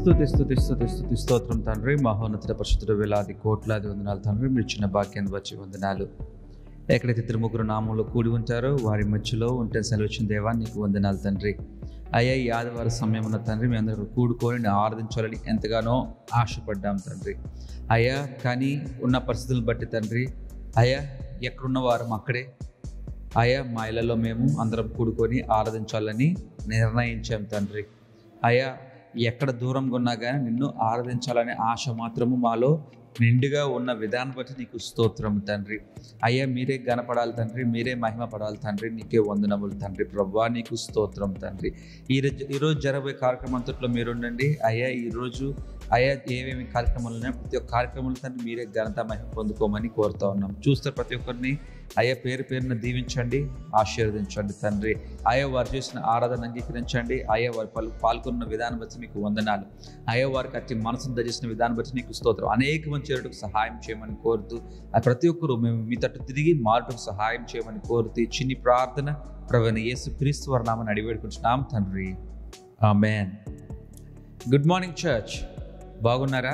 స్తుతి స్తుతి స్తుతి స్తుతి స్తోత్రం తండ్రి మహోన్నత పరిశుద్ధుడు వేలాది కోట్లాది వందనాలు తండ్రి మీరు ఇచ్చిన భాగ్యాన్ని వచ్చి వందనాలు ఎక్కడైతే ఇద్దరు ముగ్గురు నామంలో కూడి ఉంటారో వారి మధ్యలో ఉంటే సెలవిచ్చిన దేవా నీకు వందనాలు తండ్రి అయ్యా ఈ ఆదివారం సమయం ఉన్న తండ్రి మీ అందరూ కూడుకొని నేను ఆరాధించాలని ఎంతగానో ఆశపడ్డాం తండ్రి అయ్యా కానీ ఉన్న పరిస్థితులను బట్టి తండ్రి అయ్యా ఎక్కడున్న వారం అక్కడే అయ్యా మా ఇళ్ళలో మేము అందరం కూడుకొని ఆరాధించాలని నిర్ణయించాం తండ్రి అయ్యా ఎక్కడ దూరంగా ఉన్నా కానీ నిన్ను ఆరాధించాలనే ఆశ మాత్రము మాలో నిండుగా ఉన్న విధానం బట్టి నీకు స్తోత్రం తండ్రి అయ్యా మీరే గనపడాలి తండ్రి మీరే మహిమ పడాలి తండ్రి నీకే వందనములు తండ్రి ప్రవ్వా నీకు స్తోత్రం తండ్రి ఈరోజు ఈరోజు జరగబోయే కార్యక్రమం అంతట్లో మీరు ఉండండి అయ్యా ఈరోజు అయ్యా ఏమేమి కార్యక్రమాలు ఉన్నాయో ప్రతి ఒక్క కార్యక్రమాలు తండ్రి మీరే ఘనత మహిమ పొందుకోమని కోరుతా ఉన్నాం చూస్తే ప్రతి ఒక్కరిని అయ్యా పేరు పేరున దీవించండి ఆశీర్వదించండి తండ్రి అయ్యా వారు చేసిన ఆరాధన అంగీకరించండి అయ్యా వారు పలు పాల్గొన్న విధానం బట్టి మీకు వందనాలు అయ్యా వారికి అట్టి మనసును దర్శించిన విధానం బట్టి నీకు స్తోత్రం అనేక మంది చేరుటకు సహాయం చేయమని కోరుతూ ఆ ప్రతి ఒక్కరూ మేము మీ తట్టు తిరిగి మారుటకు సహాయం చేయమని కోరుతూ ఈ చిన్ని ప్రార్థన ప్రవీణ యేసు క్రీస్తు వర్ణామని అడివేడుకుంటున్నాం తండ్రి ఆమెన్ గుడ్ మార్నింగ్ చర్చ్ బాగున్నారా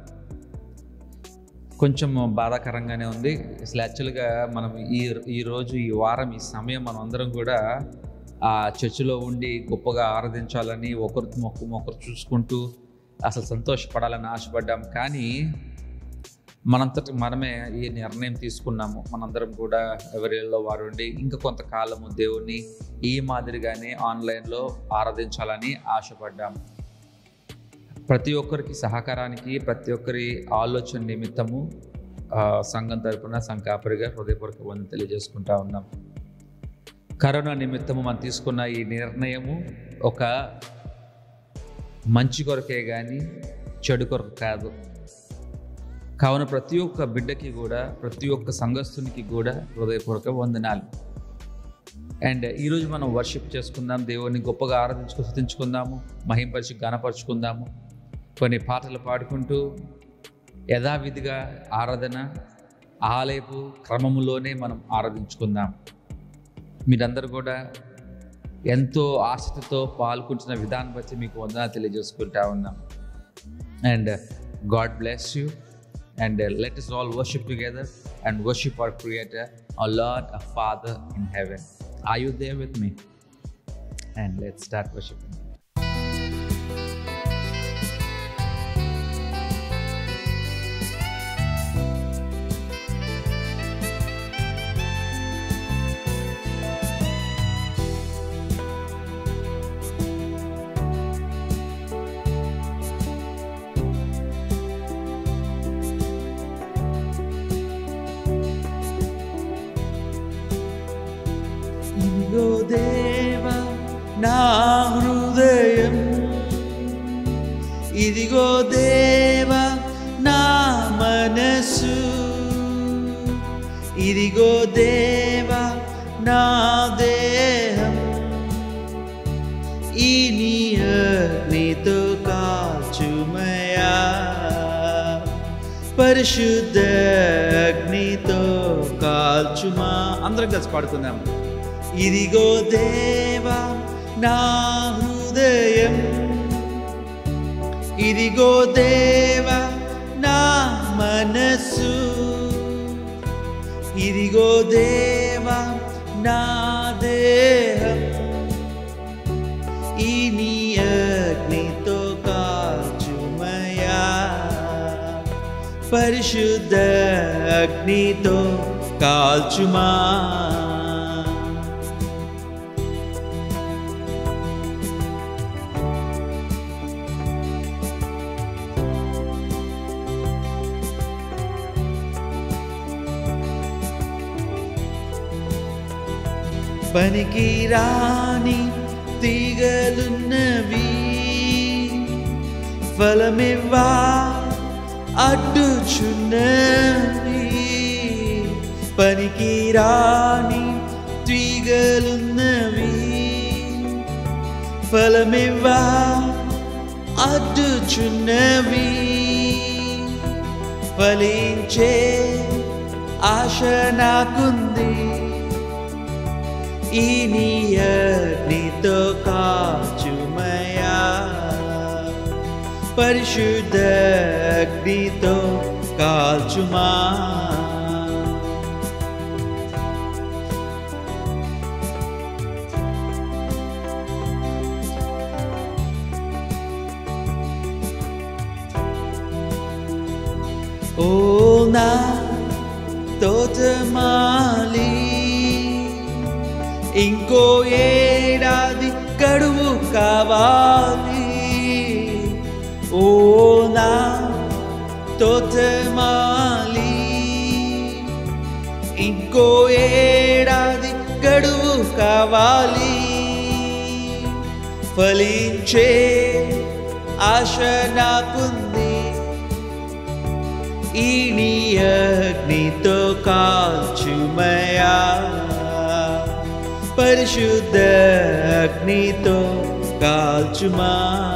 కొంచెం బాధాకరంగానే ఉంది అసలు యాక్చువల్గా మనం ఈ ఈ రోజు ఈ వారం ఈ సమయం మనం అందరం కూడా ఆ చర్చిలో ఉండి గొప్పగా ఆరాధించాలని ఒకరి మొక్కు ఒకరు చూసుకుంటూ అసలు సంతోషపడాలని ఆశపడ్డాం కానీ మనంతటి మనమే ఈ నిర్ణయం తీసుకున్నాము మనందరం కూడా ఎవరిలో వారు ఉండి ఇంకా కొంతకాలము దేవుణ్ణి ఈ మాదిరిగానే ఆన్లైన్లో ఆరాధించాలని ఆశపడ్డాము ప్రతి ఒక్కరికి సహకారానికి ప్రతి ఒక్కరి ఆలోచన నిమిత్తము ఆ, సంఘం తరపున సంకాపరిగా హృదయపూర్వక వందన తెలియజేసుకుంటా ఉన్నాం కరోనా నిమిత్తము మనం తీసుకున్న ఈ నిర్ణయము ఒక మంచి కొరకే కానీ చెడు కొరకు కాదు కావున ప్రతి ఒక్క బిడ్డకి కూడా ప్రతి ఒక్క సంఘస్థునికి కూడా హృదయపూర్వక వందనాలు అండ్ ఈరోజు మనం వర్షిప్ చేసుకుందాం దేవుని గొప్పగా ఆరాధించుకు స్థుతించుకుందాము మహింపరిచి గణపరుచుకుందాము కొన్ని పాటలు పాడుకుంటూ యథావిధిగా ఆరాధన ఆలయపు క్రమములోనే మనం ఆరాధించుకుందాం మీరందరూ కూడా ఎంతో ఆసక్తితో పాల్గొంటున్న విధానం బట్టి మీకు వందనాలు తెలియజేసుకుంటా ఉన్నాం and God bless you and let us all worship together and worship our creator a Lord, a Father in heaven. Are you there with me? And let's start worshiping. ఇదిగో దేవ నా హృదయం ఇదిగో దేవ నా మనసు ఇదిగో దేవ నా దేహం ఈ నీ అగ్నితో కాచుమయా పరిశుద్ధ అగ్నితో కాల్చుమా అందరం కలిసి పాడుకుందాం ఇదిగో దేవా నా హృదయం ఇదిగో దేవా నా మనస్సు ఇదిగో దేవా నా దేహం ఈ నీ అగ్నితో కాచుమయా పరిశుద్ధ అగ్నితో కాల్చుమా పనికి రాని తీగలున్నవి ఫలమివ్వా అడ్డుచున్నవి పనికి రాని తీగలున్నవి ఫలమివ్వా అడ్డుచున్నవి ఫలించే ఆశ నాకుంది ఈ నీ అగ్నితో కాచుమయా పరిశుద్ధ అగ్నితో కాల్చుమా ఓ నా తోటమాలి ఇంకో ఏడాది గడువు కావాలి ఓ నా తోటమాలి ఇంకో ఏడాది గడువు కావాలి ఫలించే ఆశ నాకుంది ఈ నీ అగ్నితో కాల్చుమయా పరిశుద్ధ అగ్నితో కాల్చుమా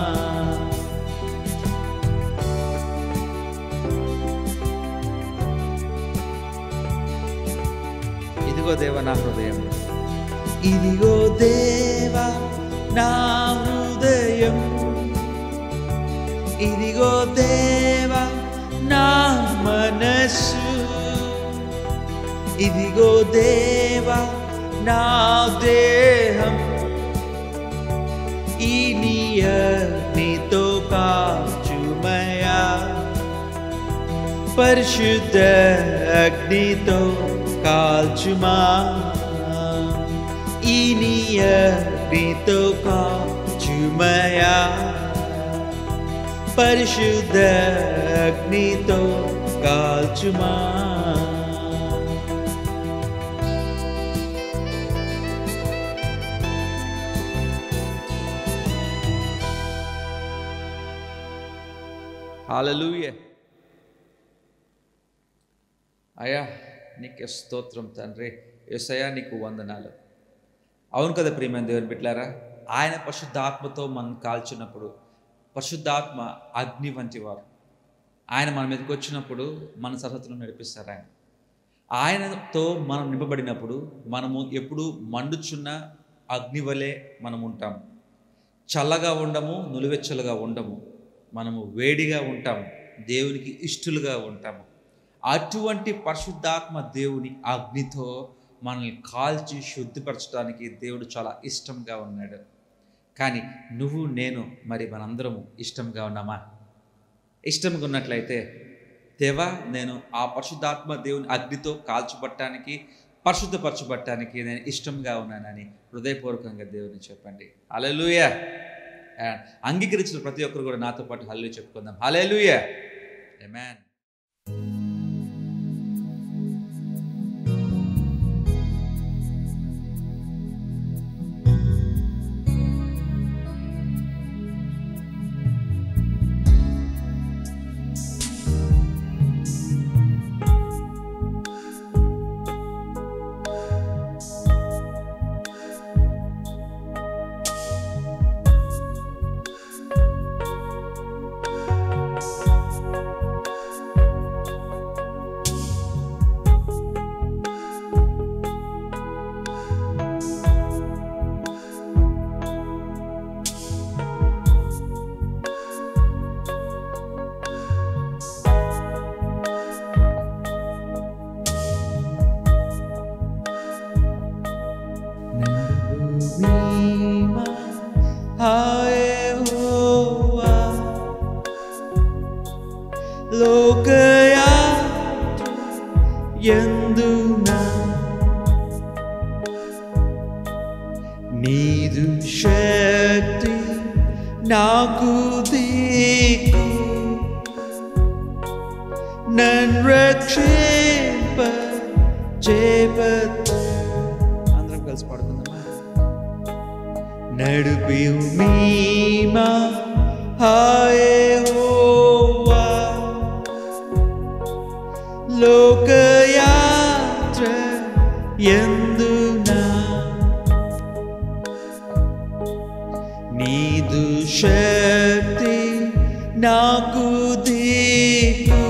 ఇదిగో దేవ నా హృదయం ఇదిగో దేవా నా హృదయం ఇదిగో దేవా నా మనస్సు ఇదిగో దేవా నా దేహం ఈ నీతో కాచుమయా పరిశుద్ధ అగ్నితో కాల్చుమా ఈ నీతో కాచుమయా పరిశుద్ధ అగ్నితో కాల్చుమా హాలలుయ అయ్యా నీకు స్తోత్రం తండ్రి ఎసయా నీకు వందనాలు అవును కదా ప్రియమైన దేవుని బిడ్డారా ఆయన పరిశుద్ధాత్మతో మనం కాల్చినప్పుడు పరిశుద్ధాత్మ అగ్ని వంటి వారు ఆయన మన మీదకి వచ్చినప్పుడు మన సరహద్దును నడిపిస్తారు ఆయన ఆయనతో మనం నింపబడినప్పుడు మనము ఎప్పుడు మండుచున్న అగ్ని వలె మనం ఉంటాము చల్లగా ఉండము నులివెచ్చలుగా ఉండము మనము వేడిగా ఉంటాము దేవునికి ఇష్టలుగా ఉంటాము అటువంటి పరిశుద్ధాత్మ దేవుని అగ్నితో మనల్ని కాల్చి శుద్ధిపరచడానికి దేవుడు చాలా ఇష్టంగా ఉన్నాడు కానీ నువ్వు నేను మరి మనందరము ఇష్టంగా ఉన్నామా ఇష్టంగా ఉన్నట్లయితే దేవా నేను ఆ పరిశుద్ధాత్మ దేవుని అగ్నితో కాల్చబట్టడానికి పరిశుద్ధపరచబట్టడానికి నేను ఇష్టంగా ఉన్నానని హృదయపూర్వకంగా దేవుని చెప్పండి అలెలుయ అంగీకరించిన ప్రతి ఒక్కరు కూడా నాతో పాటు హల్లు చెప్పుకుందాం hallelujah amen Nima Haehoa Lokaya Yenduna నీదు శక్తి నాకు దిక్కు నన్ను రక్షింప చేపట్టు అందరం కలిసి పాడుకుందామా నడిపి మీమా హాయే హోవా లోకయాత్ర ఎందునా నీదు శక్తి నాకు దిక్కు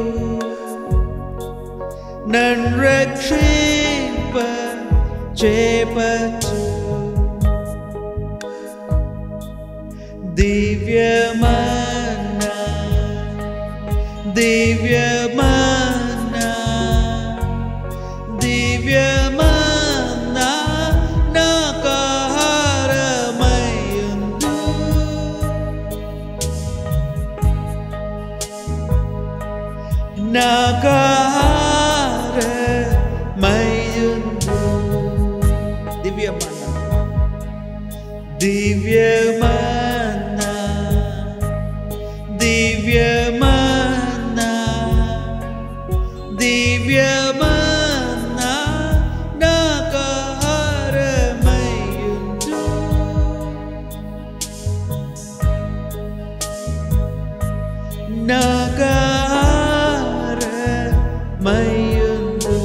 నన్ను రక్షింప చేపట్టు దివ్యమన్న దివ్యమన్నా దివ్యమన్నా నాకాహారమయుందు నాకాహారమయుందు దివ్యమన్నా దివ్యమన్నా దివ్యమన్నా దివ్యమన్నా నాకాహారమయుందు నాకాహారమయుందు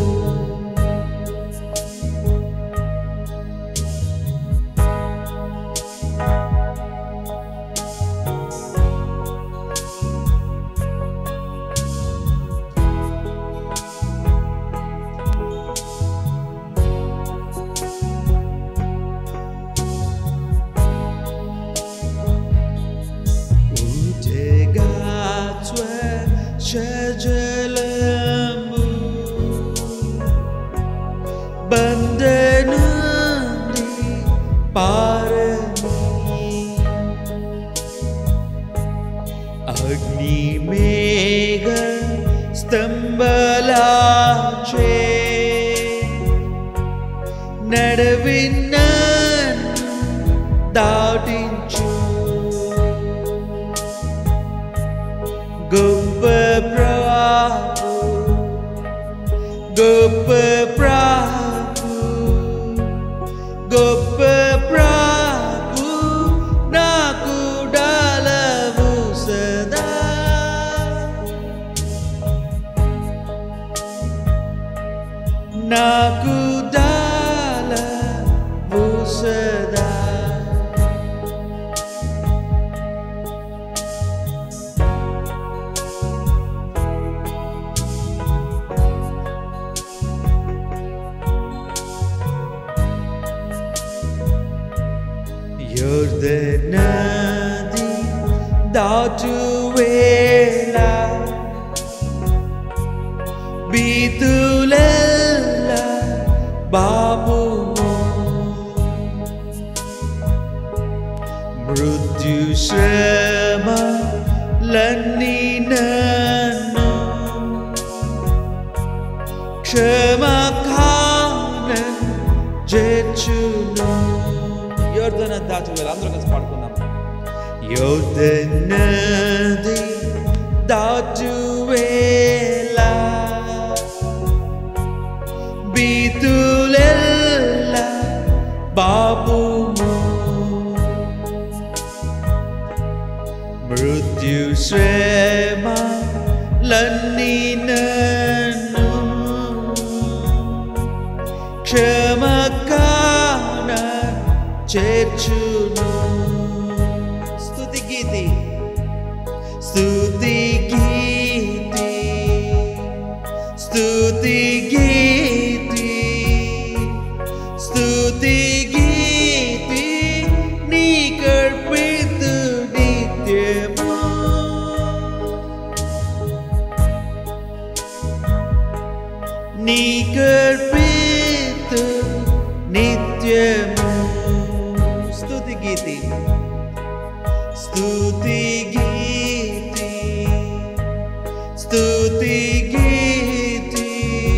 utegatwe shajalambu bandanundi parani agni mega stambalache నడవిన్నాను దాటించు గొప్ప ప్రభు గొప్ప ప్రభు గొప్ప ప్రభు నాకు డలవు సదా నాకు డలవు సదా యొర్దనది దాటువేళ బీతులెల్ల బాబును మృత్యు శ్రమ లన్నీ నన్ను క్షమకాన జేచును యోర్ధన దాటి వేళ అందరూ కలిసి పాడుకుందాం యోర్ధనది దాటు వేళ బీతులెల్ల బాబుము మృత్యు శ్రమ లన్నీ నన్ను క్షమకాన చేర్చును స్తుతి గీతి స్తుతి గీతి స్తుతి గీతి స్తుతి గీతి నీ కర్పితు నిత్యము నీ కర్పితు నిత్యము స్తుతి గీతి స్తుతి గీతి స్తుతి గీతి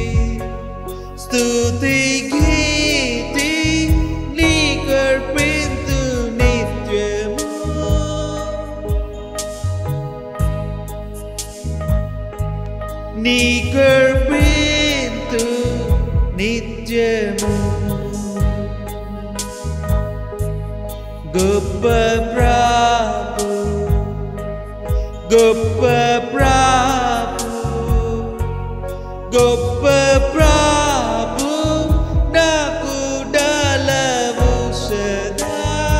స్తుతి గీతి నీ కర్పితు నిత్యము నీ కర్పితు నిత్యము గొప్ప ప్రభు గొప్ప ప్రభు గొప్ప ప్రభు నాకు డలవు సదా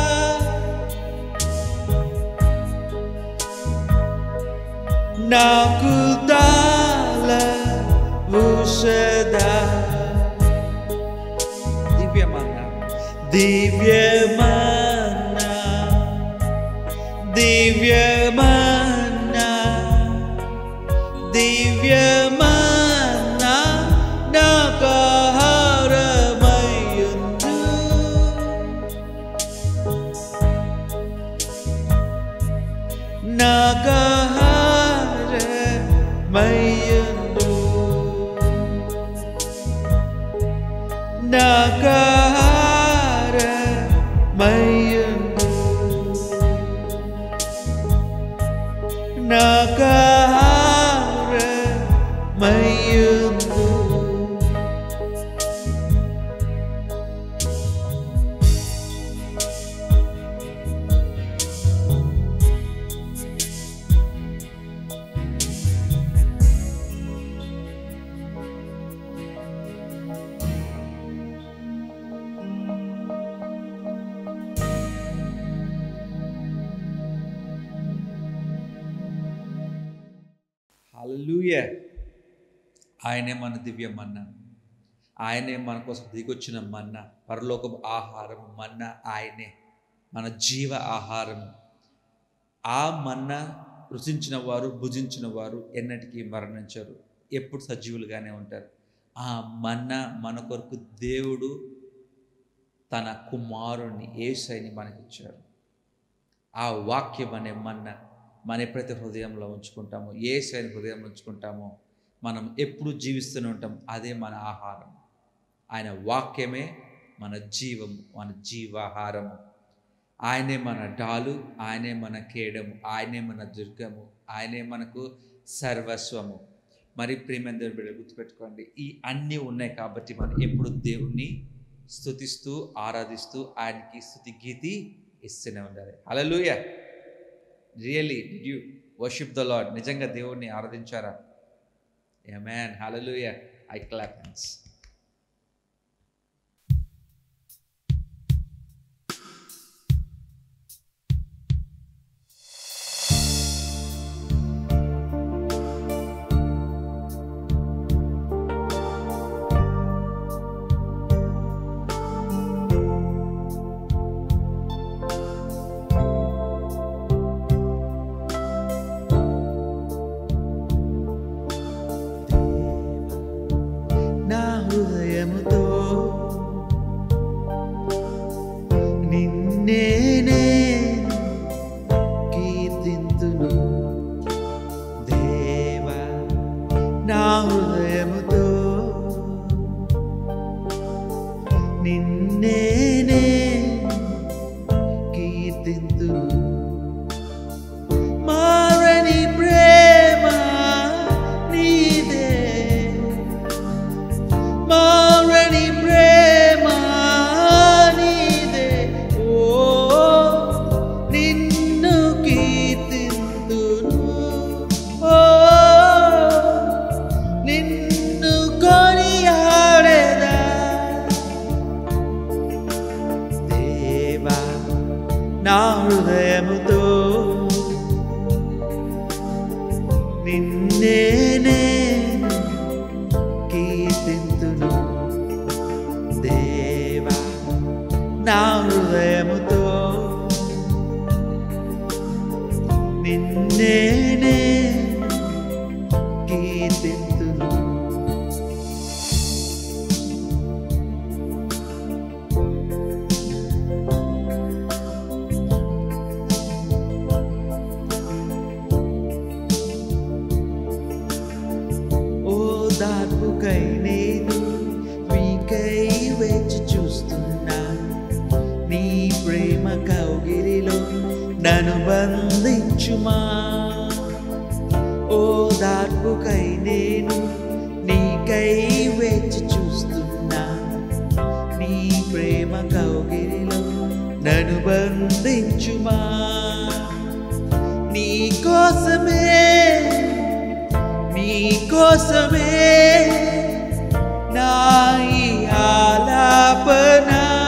నాకు డలవు సదా దివ్యమన్నా దివ్యమన్నా దివ్యమన్నా నాకారమయ్యుండు నాకారమయ్యుండు హల్లెలూయ ఆయనే మన దివ్య మన్న ఆయనే మన కోసం దిగొచ్చిన మన్న పరలోకపు ఆహారం మన్న ఆయనే మన జీవ ఆహారము ఆ మన్న రుచించిన వారు భుజించిన వారు ఎన్నటికీ మరణించరు ఎప్పుడు సజీవులుగానే ఉంటారు ఆ మన్న మన కొరకు దేవుడు తన కుమారుణ్ణి ఏసైని మనకిచ్చారు ఆ వాక్యం అనే మన్న మన ఎప్పుడైతే హృదయంలో ఉంచుకుంటామో ఏ శైలి హృదయంలో ఉంచుకుంటామో మనం ఎప్పుడు జీవిస్తూనే ఉంటాం అదే మన ఆహారం ఆయన వాక్యమే మన జీవము మన జీవాహారము ఆయనే మన డాలు ఆయనే మన కేడము ఆయనే మన దుర్గము ఆయనే మనకు సర్వస్వము మరి ప్రేమ దేవుని బిడ్డ గుర్తుపెట్టుకోండి ఈ అన్నీ ఉన్నాయి కాబట్టి మనం ఎప్పుడు దేవుణ్ణి స్తుతిస్తూ ఆరాధిస్తూ ఆయనకి స్థుతి గీతి ఇస్తూనే ఉండాలి hallelujah really did you worship the lord నిజంగా దేవుణ్ణి ఆరాధించారా amen hallelujah I clap hands నా హృదయముతో నిన్నే నేను కీర్తింతును దేవా నా హృదయముతో నిన్నే నేను కీర్తింతును మారని ప్రేమ నీదే మారని ప్రేమ నీదే ఓ నిన్ను కీర్తింతును ఓ నిన్ను కొనియాడేదా దేవా నా హృదయముతో నిన్నే నేను కీర్తింతును దేవా నా హృదయముతో నిన్నే నేను కీర్తింతును ఓ దార్పుకై నేను మీకై వేచి చూస్తున్నా నీ ప్రేమ కౌగిలిలో నన్ను బంధించుమా ఓ దార్పుకై నేను నీకై వేచి చూస్తున్నా నీ ప్రేమ కౌగిలిలో నన్ను బంధించుమా నీ కోసమే నీ కోసమే నా ఈ ఆలాపన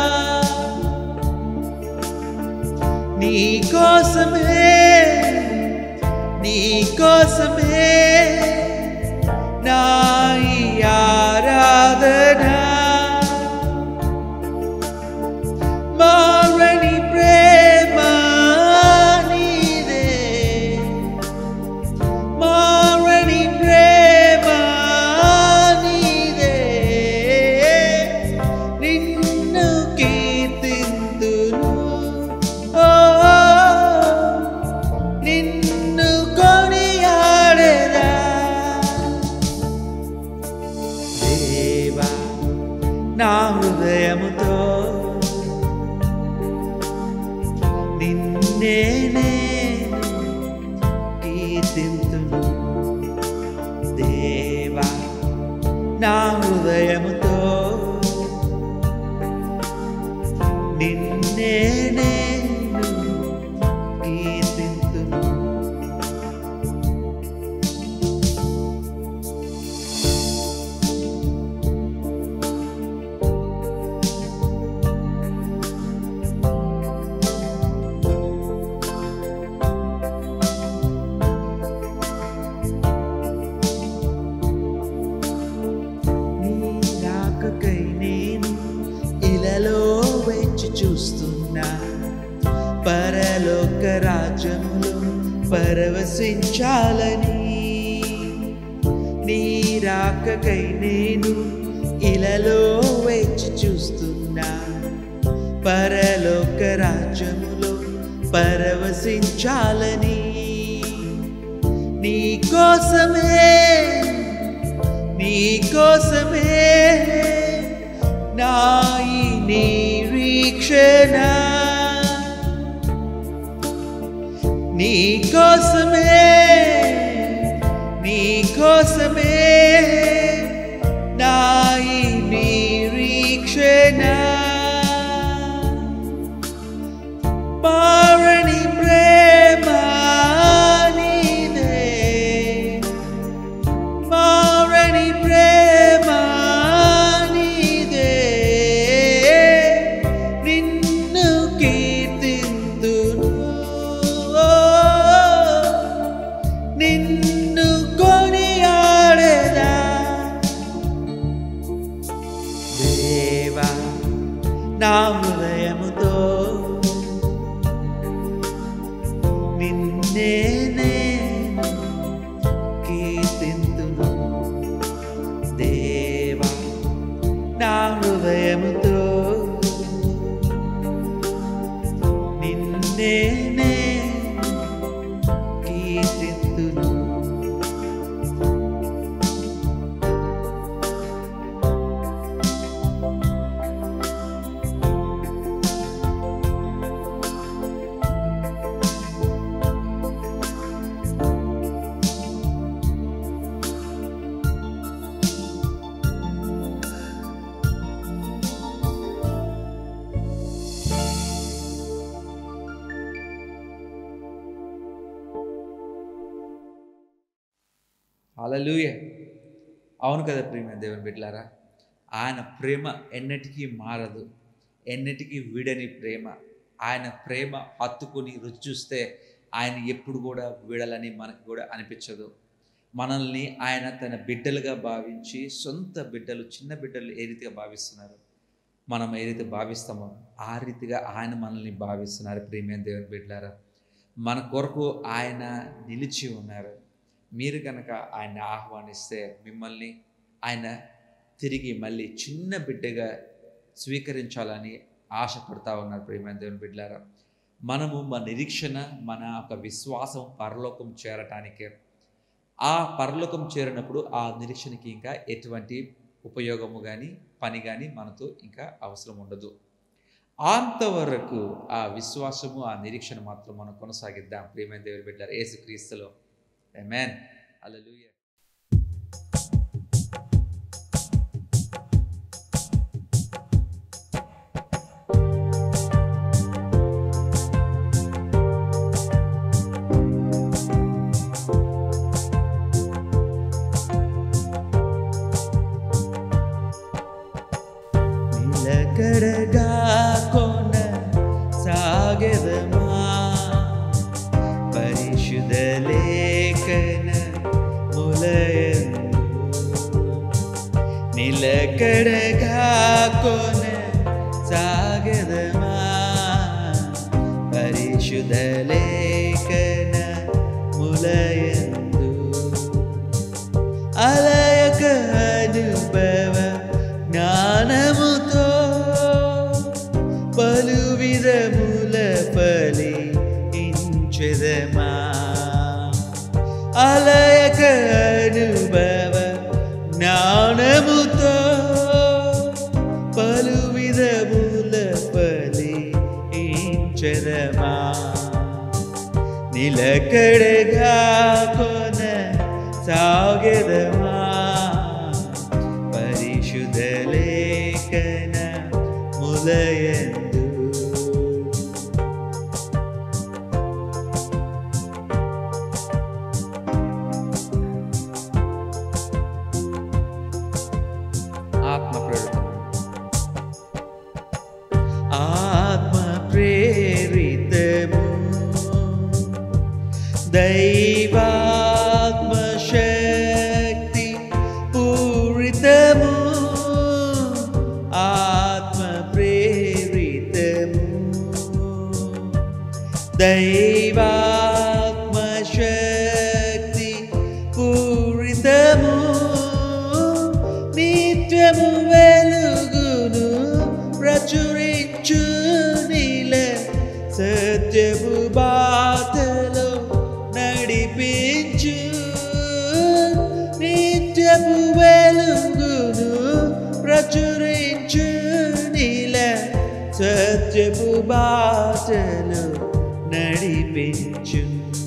నీ కోసమే నీ కోసమే నా ఈ ఆరాధన మారని ప్రేమ నీదే మారని ప్రేమ నీదే నిన్ను కీర్తింతును ఓ నిన్ను కొనియాడేదా నా హృదయముతో నిన్నే నేను కీర్తింతును దేవా నా హృదయముతో నిన్నే నేను కీర్తింతును నీ రాకకై నేను ఇలలో వేచి చూస్తున్నా పరలోక రాజ్యములో పరవశించాలని నీ రాకకై నేను ఇలలో వేచి చూస్తున్నా పరలోక రాజ్యములో పరవశించాలని నీ కోసమే నీ కోసమే నా ఈ నిరీక్షణ నీ కోసమే నీ కోసమే నా ఈ నిరీక్షణ పారణి ప్రేమ నీదే మారని ప్రేమ నీదే నిన్ను కీర్తింతును నిన్ను కొనియాడేదా దేవా నా హృదయముతో నిన్నే నేను కీర్తింతును దేవా నా హృదయముతో నిన్నే నేను కీర్తింతును హల్లెలూయా అవును కదా ప్రేమ దేవుని బిడ్డలారా ఆయన ప్రేమ ఎన్నటికీ మారదు ఎన్నటికీ వీడని ప్రేమ ఆయన ప్రేమ హత్తుకుని రుచి చూస్తే ఆయన ఎప్పుడు కూడా వీడాలని మనకు కూడా అనిపించదు మనల్ని ఆయన తన బిడ్డలుగా భావించి సొంత బిడ్డలు చిన్న బిడ్డలు ఏ రీతిగా భావిస్తున్నారు మనం ఏ రీతి భావిస్తామో ఆ రీతిగా ఆయన మనల్ని భావిస్తున్నారు ప్రేమ దేవుని బిడ్డలారా మన కొరకు ఆయన నిలిచి ఉన్నారు మీరు కనుక ఆయన్ని ఆహ్వానిస్తే మిమ్మల్ని ఆయన తిరిగి మళ్ళీ చిన్న బిడ్డగా స్వీకరించాలని ఆశపడతా ఉన్నారు ప్రేమ దేవుని బిడ్డలారా మనము మన నిరీక్షణ మన ఒక విశ్వాసం పరలోకం చేరటానికే ఆ పరలోకం చేరినప్పుడు ఆ నిరీక్షణకి ఇంకా ఎటువంటి ఉపయోగము కానీ పని కానీ మనతో ఇంకా అవసరం ఉండదు అంతవరకు ఆ విశ్వాసము ఆ నిరీక్షణ మాత్రం మనం కొనసాగిద్దాం ప్రియమైన దేవుని బిడ్డారు ఏసు క్రీస్తులో Amen. Hallelujah. నిలకడగా కొన సాగెదమా పరిశుద్ధ లేఖన ములయందు నిలకడగా కొన సాగెదమా పరిశుద్ధ లేఖన ములయందు అలయక అనుభవ జ్ఞానముతో పలు విధముల పలి ఇంచెదమా అలయక అనుభవ జ్ఞానముతో రించెదమా నిలకడగా కొన సాగెదమా పరిశుద్ధ లేఖన ములయందు ఆత్మ ప్రేరితం ఆత్మ ప్రేరితము దైవాత్మ శక్తి పూరితము ఆత్మ ప్రేరితము దైవాత్మ శక్తి పూరితము నిత్యము వెలుగును ప్రచురించు నీల సత్యము బాటలో నడిపించు నిత్యము వెలుగును ప్రచురించు నీల సత్యము బాటలో నడిపించు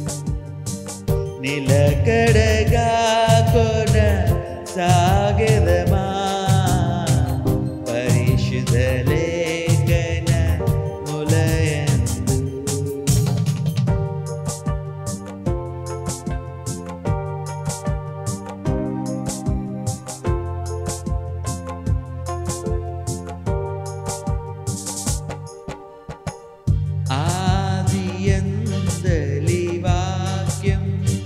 నిలకడగా కొన సాగదమా పరిశుద్ధ లేఖన ములయందు ఆదియందలి వాక్యం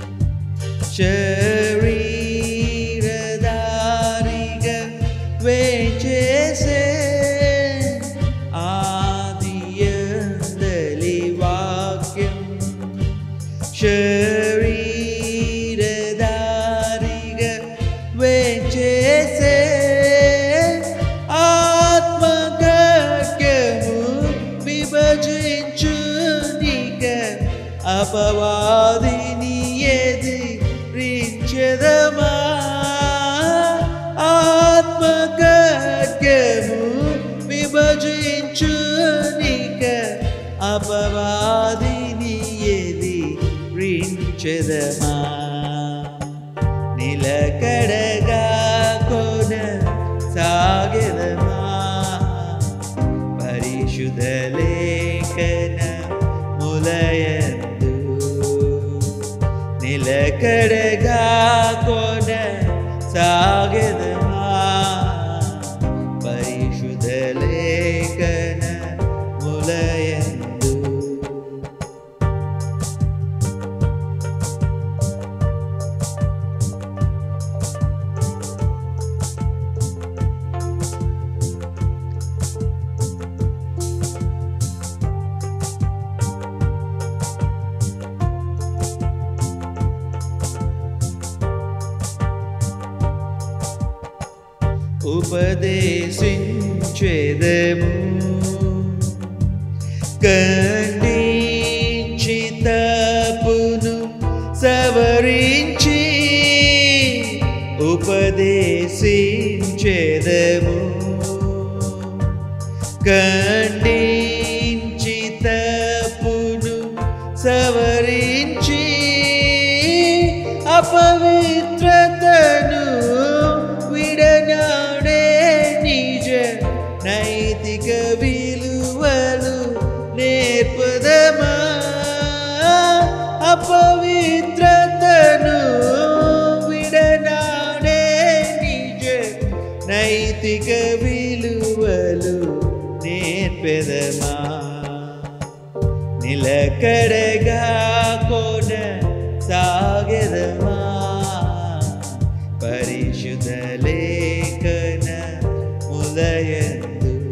శరీరధారిగా వేచేసే ఆదియందలి వాక్యం శరీరధారిగా వేచేసే ఆత్మగత్యము విభజించు నీక అపవాదిని ఎదిరించెదమా ఆత్మగత్యము విభజించు నీక అపవాదిని ఎదిరించెదమా నిలకడగా కొన సాగెదమా పరిశుద్ధ లేఖన ములయందు నిలకడగా కొన సాగెదమా పరిశుద్ధ లేఖన ములయందు ఉపదేశించెదము ఖండించి తప్పును సవరించి ఉపదేశించెదము ఖండించి తప్పును సవరించి అపవిత్రతను విడనాడే నిజ నైతిక విలువలు నేర్పదమా అపవిత్రతను విడనాడే నిజ నైతిక విలువలు నేర్పెదమా నిలకడగా కొన సాగెదమా పరిశుద్ధ లేఖన ములయందు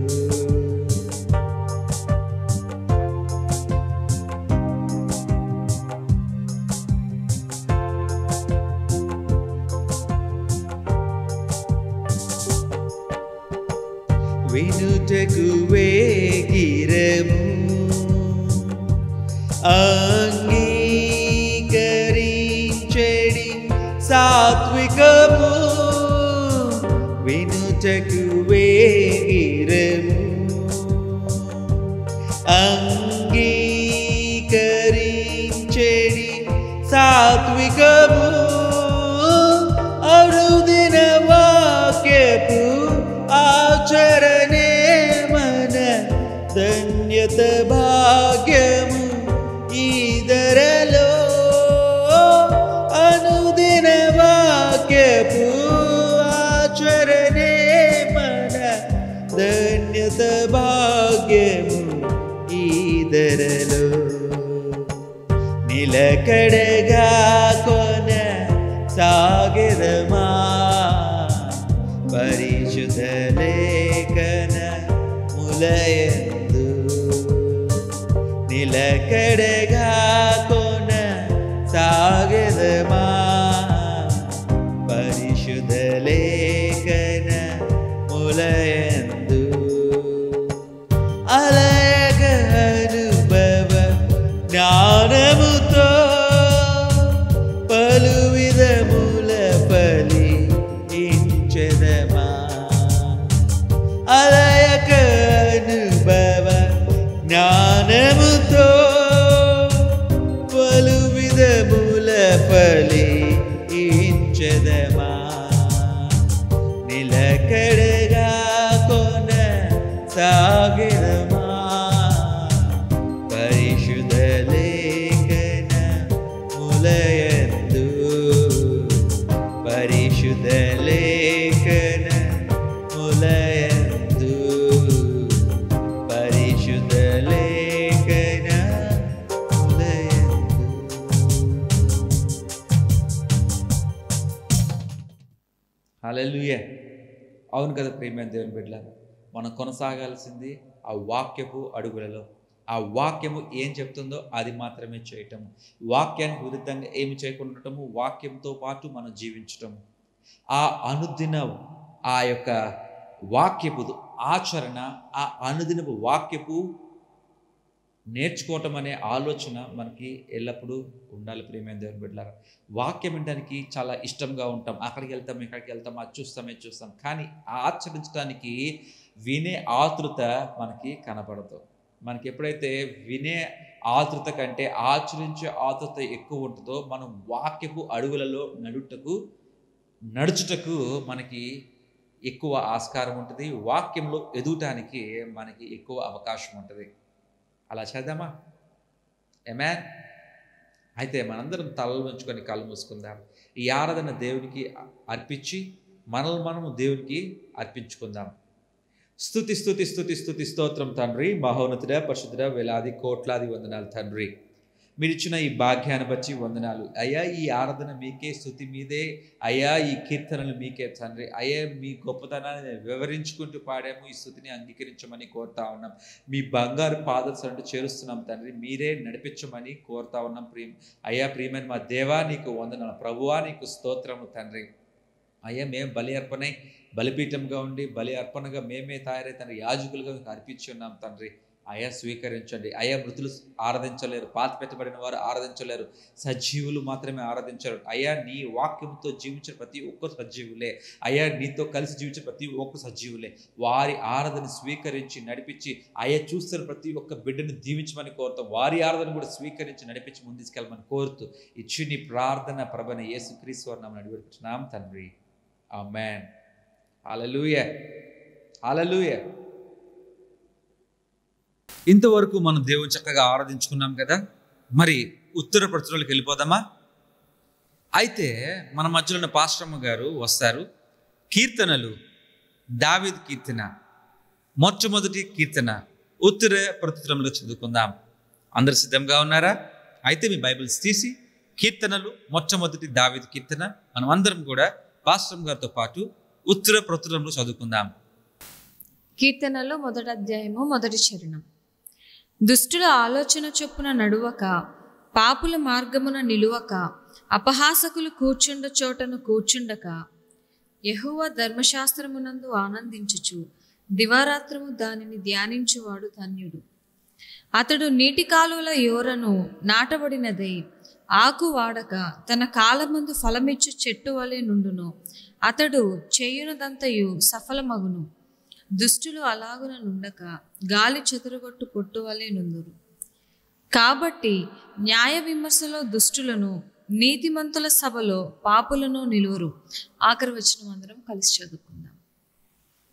వినుటకు వేగిరము అంగీకరించెడి సాత్వికము వినుటకు వేగిరము అంగీ ధన్యత భాగ్యము ఈ ధరలో అనుదిన వాక్యపు ఆచరణే మన ధన్యత భాగ్యము ఈ ధరలో నిలకడగా కొన సాగరమా పరిశుద్ధ లేఖన ములయందు నిలకడగా కొన సాగరమా పరిశుద్ధ లేఖన ములయందు అలయగ అనుభవ జ్ఞానముతో పలు విధముల పలి ఇంచెదమా అలయక అనుభవ జ్ఞానముతో పలు విధముల పలి ఇంచెదమా నిలకడగా కొన సాగిరమా పరిశుద్ధ లేఖన ములయందు పరిశుద్ధ లేఖన ములయందు పరిశుద్ధ లేఖన ములయందు హల్లెలూయ అవును కదా ప్రేమైన దేవుని బిడ్డ మనం కొనసాగాల్సింది ఆ వాక్యపు అడుగులలో ఆ వాక్యము ఏం చెప్తుందో అది మాత్రమే చేయటము వాక్యానికి విరుద్ధంగా ఏమి చేయకుండా ఉండటము వాక్యంతో పాటు మనం జీవించటము ఆ అనుదిన ఆ యొక్క వాక్యపు ఆచరణ ఆ అనుదినపు వాక్యపు నేర్చుకోవటం అనే ఆలోచన మనకి ఎల్లప్పుడూ ఉండాలి ప్రియమైన దేవుని బిడ్డలారా వాక్యం వినడానికి చాలా ఇష్టంగా ఉంటాం అక్కడికి వెళ్తాం ఇక్కడికి వెళ్తాం అది చూస్తాం ఇది చూస్తాం కానీ ఆచరించడానికి వినే ఆతృత మనకి కనపడదు మనకి ఎప్పుడైతే వినే ఆతృత కంటే ఆచరించే ఆతృత ఎక్కువ ఉంటుందో మనం వాక్యపు అడుగులలో నడుటకు నడుచుటకు మనకి ఎక్కువ ఆస్కారం ఉంటుంది వాక్యంలో ఎదుగటానికి మనకి ఎక్కువ అవకాశం ఉంటుంది అలా చేద్దామా ఏమే అయితే మనందరం తలలు ఉంచుకొని కళ్ళు మూసుకుందాం ఈ ఆరాధన దేవునికి అర్పించి మనల్ని మనము దేవునికి అర్పించుకుందాం స్థుతి స్థుతి స్థుతి స్థుతి స్తోత్రం తండ్రి మహోన్నతుడ పరిశుద్ధుడ వేలాది కోట్లాది వందనాలు తండ్రి మీరు ఇచ్చిన ఈ భాగ్యాన్ని బట్టి వందనాలు అయ్యా ఈ ఆరాధన మీకే స్థుతి మీదే అయ్యా ఈ కీర్తనలు మీకే తండ్రి అయ్యా మీ గొప్పతనాన్ని వివరించుకుంటూ పాడాము ఈ స్థుతిని అంగీకరించమని కోరుతా ఉన్నాం మీ బంగారు పాదసంటు చేరుస్తున్నాం తండ్రి మీరే నడిపించమని కోరుతా ఉన్నాం ప్రియం అయ్యా ప్రియమైన మా దేవా నీకు వందనాలు ప్రభువా నీకు స్తోత్రము తండ్రి అయ్యా మేము బలి అర్పణై బలిపీఠంగా ఉండి బలి అర్పణగా మేమే తయారై తండ్రి యాజకులుగా మీకు అర్పించి ఉన్నాం తండ్రి అయా స్వీకరించండి అయా మృతులు ఆరాధించలేరు పాత పెట్టబడిన వారు ఆరాధించలేరు సజీవులు మాత్రమే ఆరాధించారు అయ్యా నీ వాక్యంతో జీవించిన ప్రతి ఒక్కరు సజీవులే అయ్యా నీతో కలిసి జీవించిన ప్రతి ఒక్క సజీవులే వారి ఆరాధన స్వీకరించి నడిపించి అయ్యా చూస్తున్న ప్రతి ఒక్క బిడ్డను దీవించమని కోరుతాం వారి ఆరాధన కూడా స్వీకరించి నడిపించి ముందు తీసుకెళ్ళమని కోరుతూ ఇచ్చి నీ ప్రార్థన ప్రభన యేసు క్రీశ్వర్ నడిపెట్టున్నాం తండ్రి ఆ మ్యాన్ అలలుయ అలలుయ ఇంతవరకు మనం దేవుని చక్కగా ఆరాధించుకున్నాం కదా మరి ఉత్తర ప్రచురలకు వెళ్ళిపోదామా అయితే మన మధ్యలో ఉన్న పాశ్రమ్మ గారు వస్తారు కీర్తనలు దావిద్ కీర్తన మొట్టమొదటి కీర్తన ఉత్తర ప్రతుత్రంలో చదువుకుందాం అందరు సిద్ధంగా ఉన్నారా అయితే మీ బైబిల్స్ తీసి కీర్తనలు మొట్టమొదటి దావిద్ కీర్తన మనం అందరం కూడా పాశ్రమ్ గారితో పాటు ఉత్తర ప్రతుత్రంలో చదువుకుందాం కీర్తనలో మొదటి అధ్యాయము మొదటి చరణం దుష్టుల ఆలోచన చొప్పున నడువక పాపుల మార్గమున నిలువక అపహాసకులు కూర్చుండ చోటను కూర్చుండక యెహోవా ధర్మశాస్త్రమునందు ఆనందించుచు దివారాత్రము దానిని ధ్యానించువాడు ధన్యుడు అతడు నీటి కాలువల యోరను నాటబడినదై ఆకు వాడక తన కాలమందు ఫలమిచ్చు చెట్టు వలె నుండును అతడు చేయునదంతయు సఫలమగును దుష్టులు అలాగున నుండక గాలి చెదరగొట్టు పొట్టు వలె నుందురు కాబట్టి న్యాయ విమర్శలో దుష్టులను నీతిమంతుల సభలో పాపులను నిలువరు ఆఖరి వచ్చిన అందరం కలిసి చదువుకుందాం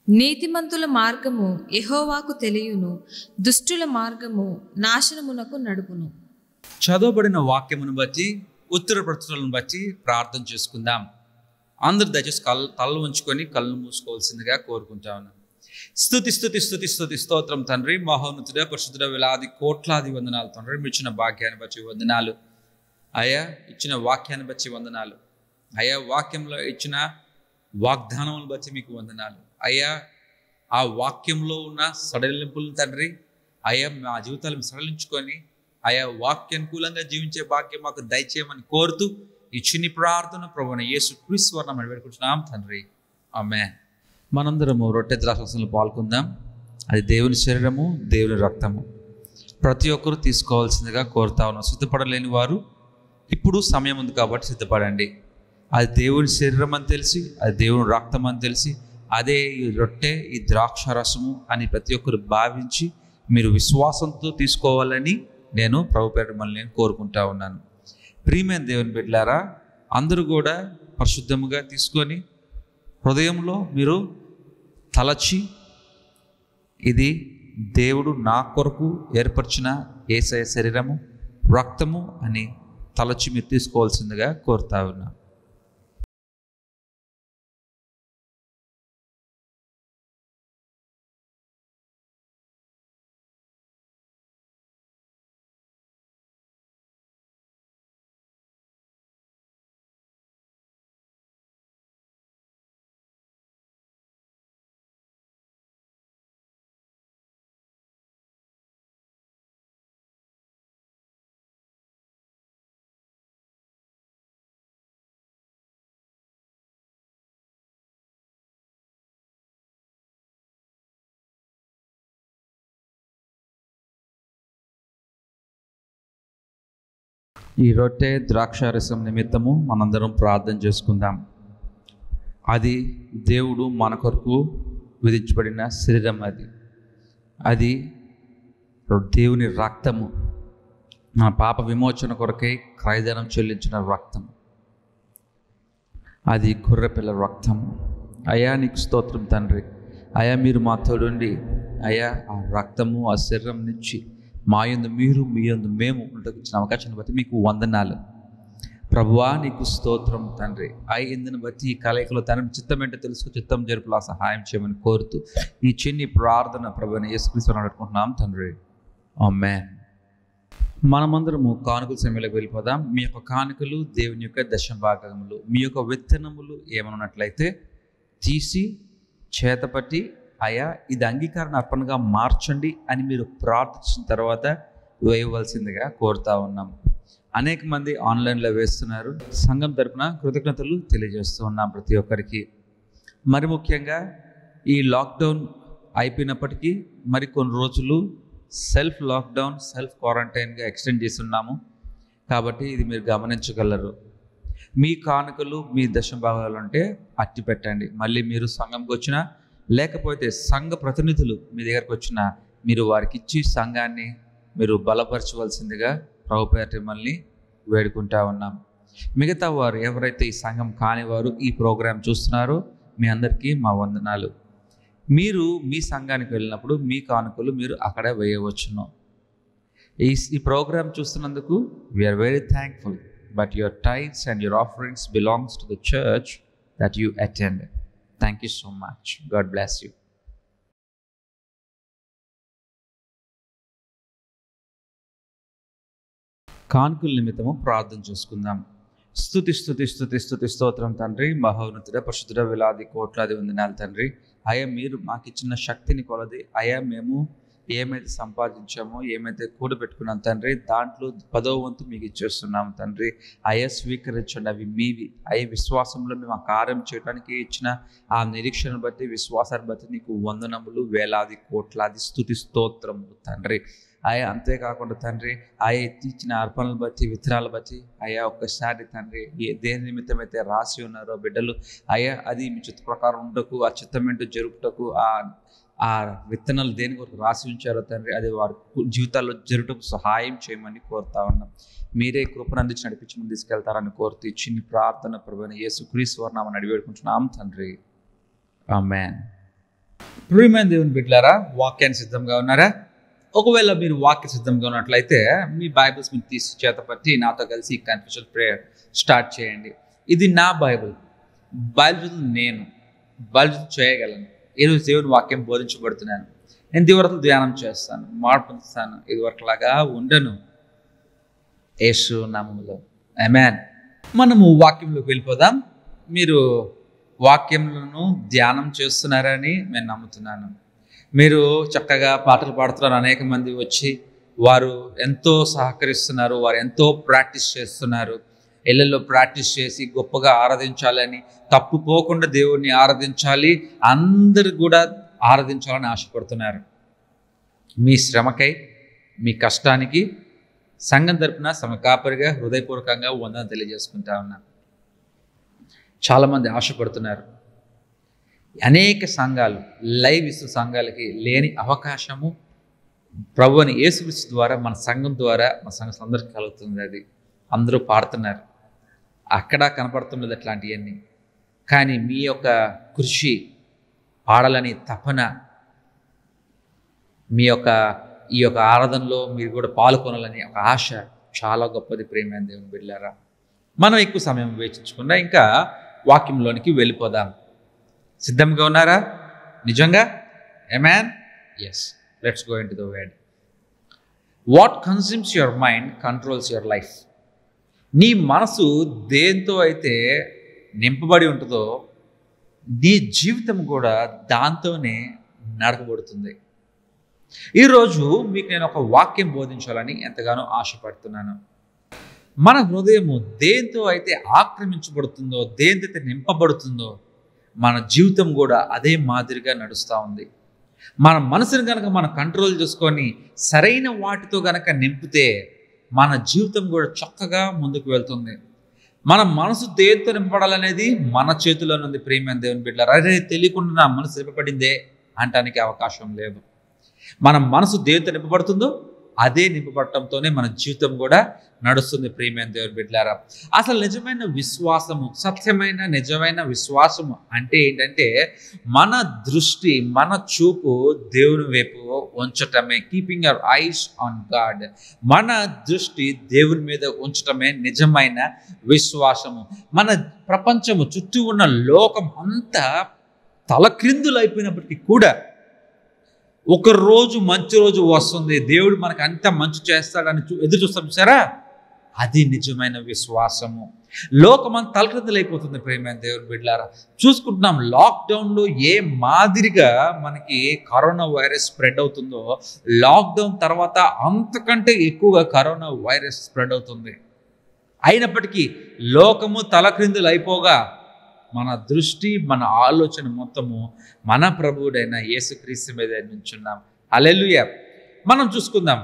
నీతిమంతుల మార్గము యెహోవాకు తెలియను దుష్టుల మార్గము నాశనమునకు నడుపును చదవబడిన వాక్యమును బట్టి ఉత్తర ప్రతులను బట్టి ప్రార్థన చేసుకుందాం అందరు దయచేసి కళ్ళు తలలు ఉంచుకొని కళ్ళు మూసుకోవాల్సిందిగా కోరుకుంటా ఉన్నాను స్థుతి స్థుతి స్థుతి స్థుతి స్తోత్రం తండ్రి మహోన్నతుడ పరిశుద్ధుడ వేలాది కోట్లాది వందనాలు తండ్రి మీరు ఇచ్చిన భాగ్యాన్ని బట్టి వందనాలు అయ్యా ఇచ్చిన వాక్యాన్ని బట్టి వందనాలు అయ్యా వాక్యంలో ఇచ్చిన వాగ్దానములను బట్టి మీకు వందనాలు అయ్యా ఆ వాక్యంలో ఉన్న సడలింపులను తండ్రి అయ్యా మా జీవితాలను సడలించుకొని ఆయా వాక్యానుకూలంగా జీవించే భాగ్యం మాకు దయచేయమని కోరుతూ ఈ చిన్ని ప్రార్థన ప్రభుణ యేసు క్రీశ్వరం వేడుకుంటున్నాం తండ్రి ఆమె మనందరము రొట్టె ద్రాక్షలో పాల్గొందాం అది దేవుని శరీరము దేవుని రక్తము ప్రతి ఒక్కరూ తీసుకోవాల్సిందిగా కోరుతా ఉన్నాం సిద్ధపడలేని వారు ఇప్పుడు సమయం ఉంది కాబట్టి సిద్ధపడండి అది దేవుని శరీరం అని తెలిసి అది దేవుని రక్తం అని తెలిసి అదే ఈ రొట్టె ఈ ద్రాక్ష రసము అని ప్రతి ఒక్కరు భావించి మీరు విశ్వాసంతో తీసుకోవాలని నేను ప్రభు పేరు మిమ్మల్ని నేను కోరుకుంటా ఉన్నాను ప్రియమైన దేవుని బిడ్డలారా అందరూ కూడా పరిశుద్ధముగా తీసుకొని హృదయంలో మీరు తలచి ఇది దేవుడు నా కొరకు ఏర్పరిచిన ఏసయ శరీరము రక్తము అని తలచి మీరు తీసుకోవాల్సిందిగా కోరుతా ఉన్నా ఈ రొట్టె ద్రాక్షారసం నిమిత్తము మనందరం ప్రార్థన చేసుకుందాం అది దేవుడు మన కొరకు విధించబడిన శరీరం అది అది దేవుని రక్తము మన పాప విమోచన కొరకై క్రయధనం చెల్లించిన రక్తము అది గొర్రెపిల్ల రక్తము అయా నీకు స్తోత్రం తండ్రి అయా మీరు మా తోడుండి అయా ఆ రక్తము ఆ శరీరం నుంచి మా యందు మీరు మీ యందు మేము ఉండకు ఇచ్చిన అవకాశాన్ని బట్టి మీకు వందనాలు ప్రభువా నీకు స్తోత్రం తండ్రి ఆ ఇందుని బట్టి ఈ కలయికలో తండ్రి చిత్తం ఏంటో తెలుసుకు చిత్తం జరుపులా సహాయం చేయమని కోరుతూ ఈ చిన్ని ప్రార్థన ప్రభుని యేసుక్రీస్తు అడుగుకుంటున్నాం తండ్రి ఆమెన్ మనమందరము కానుకల సమయంలోకి వెళ్ళిపోదాం మీ యొక్క కానుకలు దేవుని యొక్క దశ భాగములు మీ యొక్క విత్తనములు ఏమన్నట్లయితే తీసి చేతపట్టి అయా ఇది అంగీకారణ అర్పణగా మార్చండి అని మీరు ప్రార్థించిన తర్వాత వేయవలసిందిగా కోరుతా ఉన్నాం అనేక మంది ఆన్లైన్లో వేస్తున్నారు సంఘం తరపున కృతజ్ఞతలు తెలియజేస్తూ ఉన్నాం ప్రతి ఒక్కరికి మరి ముఖ్యంగా ఈ లాక్డౌన్ అయిపోయినప్పటికీ మరి కొన్ని రోజులు సెల్ఫ్ లాక్డౌన్ సెల్ఫ్ క్వారంటైన్గా ఎక్స్టెండ్ చేస్తున్నాము కాబట్టి ఇది మీరు గమనించగలరు మీ కానుకలు మీ దశం భాగాలు ఉంటే అట్టి పెట్టండి మళ్ళీ మీరు సంఘంకి వచ్చినా లేకపోతే సంఘ ప్రతినిధులు మీ దగ్గరకు వచ్చినా మీరు వారికి ఇచ్చి సంఘాన్ని మీరు బలపరచవలసిందిగా ప్రభుపేట మిమ్మల్ని వేడుకుంటా ఉన్నాం మిగతా వారు ఎవరైతే ఈ సంఘం కానివారు ఈ ప్రోగ్రాం చూస్తున్నారో మీ అందరికీ మా వందనాలు మీరు మీ సంఘానికి వెళ్ళినప్పుడు మీ కానుకలు మీరు అక్కడే వేయవచ్చును ఈ ఈ ప్రోగ్రామ్ చూస్తున్నందుకు we're very thankful but your tithes and your offerings belongs to the church that you attend thank you so much God bless you కానుకల నిమిత్తము ప్రార్థన చేసుకుందాం స్థుతి స్థుతి స్థుతి స్థుతి స్తోత్రం తండ్రి మహోన్నతుడ పశుతుడ వేలాది కోట్లాది వందనాలు తండ్రి అయ్యా మీరు మాకు ఇచ్చిన శక్తిని కొలది అయ్యా మేము ఏమైతే సంపాదించామో ఏమైతే కూడబెట్టుకున్నాం తండ్రి దాంట్లో పదో వంతు మీకు ఇచ్చేస్తున్నాం తండ్రి అయ్యా స్వీకరించండి అవి మీవి అయ్యే విశ్వాసంలో మేము ఆ కార్యం చేయడానికి ఇచ్చిన ఆ నిరీక్షను బట్టి విశ్వాసాన్ని బట్టి నీకు వందనములు వేలాది కోట్లాది స్థుతి స్తోత్రములు తండ్రి అయ్యా అంతేకాకుండా తండ్రి ఆయా ఇచ్చిన అర్పణలు బట్టి విత్తనాలు బట్టి అయ్యా ఒక్కసారి తండ్రి ఏ దేని నిమిత్తం అయితే రాసి ఉన్నారో బిడ్డలు అయ్యా అది మీ చిత్త ప్రకారం ఉండకు ఆ చిత్తమేంటో జరుపుటకు ఆ ఆ విత్తనాలు దేని కొరకు రాసి ఉంచారో తండ్రి అది వారి జీవితాల్లో జరుగుటకు సహాయం చేయమని కోరుతా ఉన్నాం మీరే కృపను అందించి నడిపించి ముందు తీసుకెళ్తారని కోరుతూ ఈ చిన్ని ప్రార్థన ప్రభుత్వ యేసు క్రీస్తు వర్ణామని అడిగి వేడుకుంటున్నాం తండ్రి ఆమెన్ ప్రియమైన దేవుని బిడ్డలారా వాక్యానికి సిద్ధంగా ఉన్నారా ఒకవేళ మీరు వాక్య సిద్ధంగా ఉన్నట్లయితే మీ బైబిల్స్ మీరు తీసి చేతపట్టి నాతో కలిసి ఈ కన్ఫ్యూషన్ ప్రేయర్ స్టార్ట్ చేయండి ఇది నా బైబిల్ బైబిల్ నేను బైబిల్ చేయగలను ఈరోజు దేవుని వాక్యం బోధించబడుతున్నాను నేను దివరతలు ధ్యానం చేస్తాను మార్పు పొందుతాను ఇదివరకులాగా ఉండను యేసు నామములో అమెన్ మనము వాక్యంలోకి వెళ్ళిపోదాం మీరు వాక్యములను ధ్యానం చేస్తున్నారని నేను నమ్ముతున్నాను మీరు చక్కగా పాటలు పాడుతున్నారు అనేక మంది వచ్చి వారు ఎంతో సహకరిస్తున్నారు వారు ఎంతో ప్రాక్టీస్ చేస్తున్నారు ఇళ్ళల్లో ప్రాక్టీస్ చేసి గొప్పగా ఆరాధించాలని తప్పుపోకుండా దేవుణ్ణి ఆరాధించాలి అందరు కూడా ఆరాధించాలని ఆశపడుతున్నారు మీ శ్రమకై మీ కష్టానికి సంఘం తరపున సమకాపరిగా హృదయపూర్వకంగా వందన తెలియజేసుకుంటా ఉన్నాను చాలామంది ఆశపడుతున్నారు అనేక సంఘాలు లైవ్ ఇసు సంఘాలకి లేని అవకాశము ప్రభు అని యేసుక్రీస్తు ద్వారా మన సంఘం ద్వారా మన సంఘం అందరికీ కలుగుతుంది అది అందరూ పాడుతున్నారు అక్కడ కనపడుతున్నది అట్లాంటివన్నీ కానీ మీ యొక్క కృషి పాడాలని తపన మీ యొక్క ఈ యొక్క ఆరాధనలో మీరు కూడా పాల్గొనాలని ఒక ఆశ చాలా గొప్పది ప్రేమ దేవుని బిడ్డారా మనం ఎక్కువ సమయం వేచించకుండా ఇంకా వాక్యంలోనికి వెళ్ళిపోదాం సిద్ధంగా ఉన్నారా నిజంగా amen yes let's go into the word what consumes your mind controls your life నీ మనసు దేంతో అయితే నింపబడి ఉంటుందో నీ జీవితం కూడా దాంతోనే నడకబడుతుంది ఈరోజు మీకు నేను ఒక వాక్యం బోధించాలని ఎంతగానో ఆశపడుతున్నాను మన హృదయము దేంతో అయితే ఆక్రమించబడుతుందో దేంతో అయితే నింపబడుతుందో మన జీవితం కూడా అదే మాదిరిగా నడుస్తూ ఉంది మన మనసుని కనుక మనం కంట్రోల్ చేసుకొని సరైన వాటితో కనుక నింపితే మన జీవితం కూడా చక్కగా ముందుకు వెళ్తుంది మన మనసు దేంతో నింపబడాలనేది మన చేతిలో ఉంది ప్రేమ దేవుని బిడ్డలారా అరే తెలియకుండా నా మనసు నింపబడిందే అంటానికి అవకాశం లేదు మన మనసు దేంతో నింపబడుతుందో అదే నింపబడటంతోనే మన జీవితం కూడా నడుస్తుంది ప్రియమైన దేవుని బిడ్డలారా అసలు నిజమైన విశ్వాసము సత్యమైన నిజమైన విశ్వాసము అంటే ఏంటంటే మన దృష్టి మన చూపు దేవుని వైపు ఉంచటమే keeping our eyes on God మన దృష్టి దేవుని మీద ఉంచటమే నిజమైన విశ్వాసము మన ప్రపంచము చుట్టూ ఉన్న లోకం అంతా తలక్రిందులు అయిపోయినప్పటికీ కూడా ఒక రోజు మంచి రోజు వస్తుంది దేవుడు మనకు అంత మంచి చేస్తాడని చూ ఎదురు చూస్తాం చూసారా అది నిజమైన విశ్వాసము లోకమంతా తలక్రిందులైపోతుంది ప్రేమైన దేవుని బిడ్డలారా చూసుకుంటున్నాం లాక్డౌన్లో ఏ మాదిరిగా మనకి కరోనా వైరస్ స్ప్రెడ్ అవుతుందో లాక్డౌన్ తర్వాత అంతకంటే ఎక్కువగా కరోనా వైరస్ స్ప్రెడ్ అవుతుంది అయినప్పటికీ లోకము తలక్రిందులు అయిపోగా మన దృష్టి మన ఆలోచన మొత్తము మన ప్రభువుడైన యేసుక్రీస్తు మీద నుంచున్నాం అలెలుయ మనం చూసుకుందాం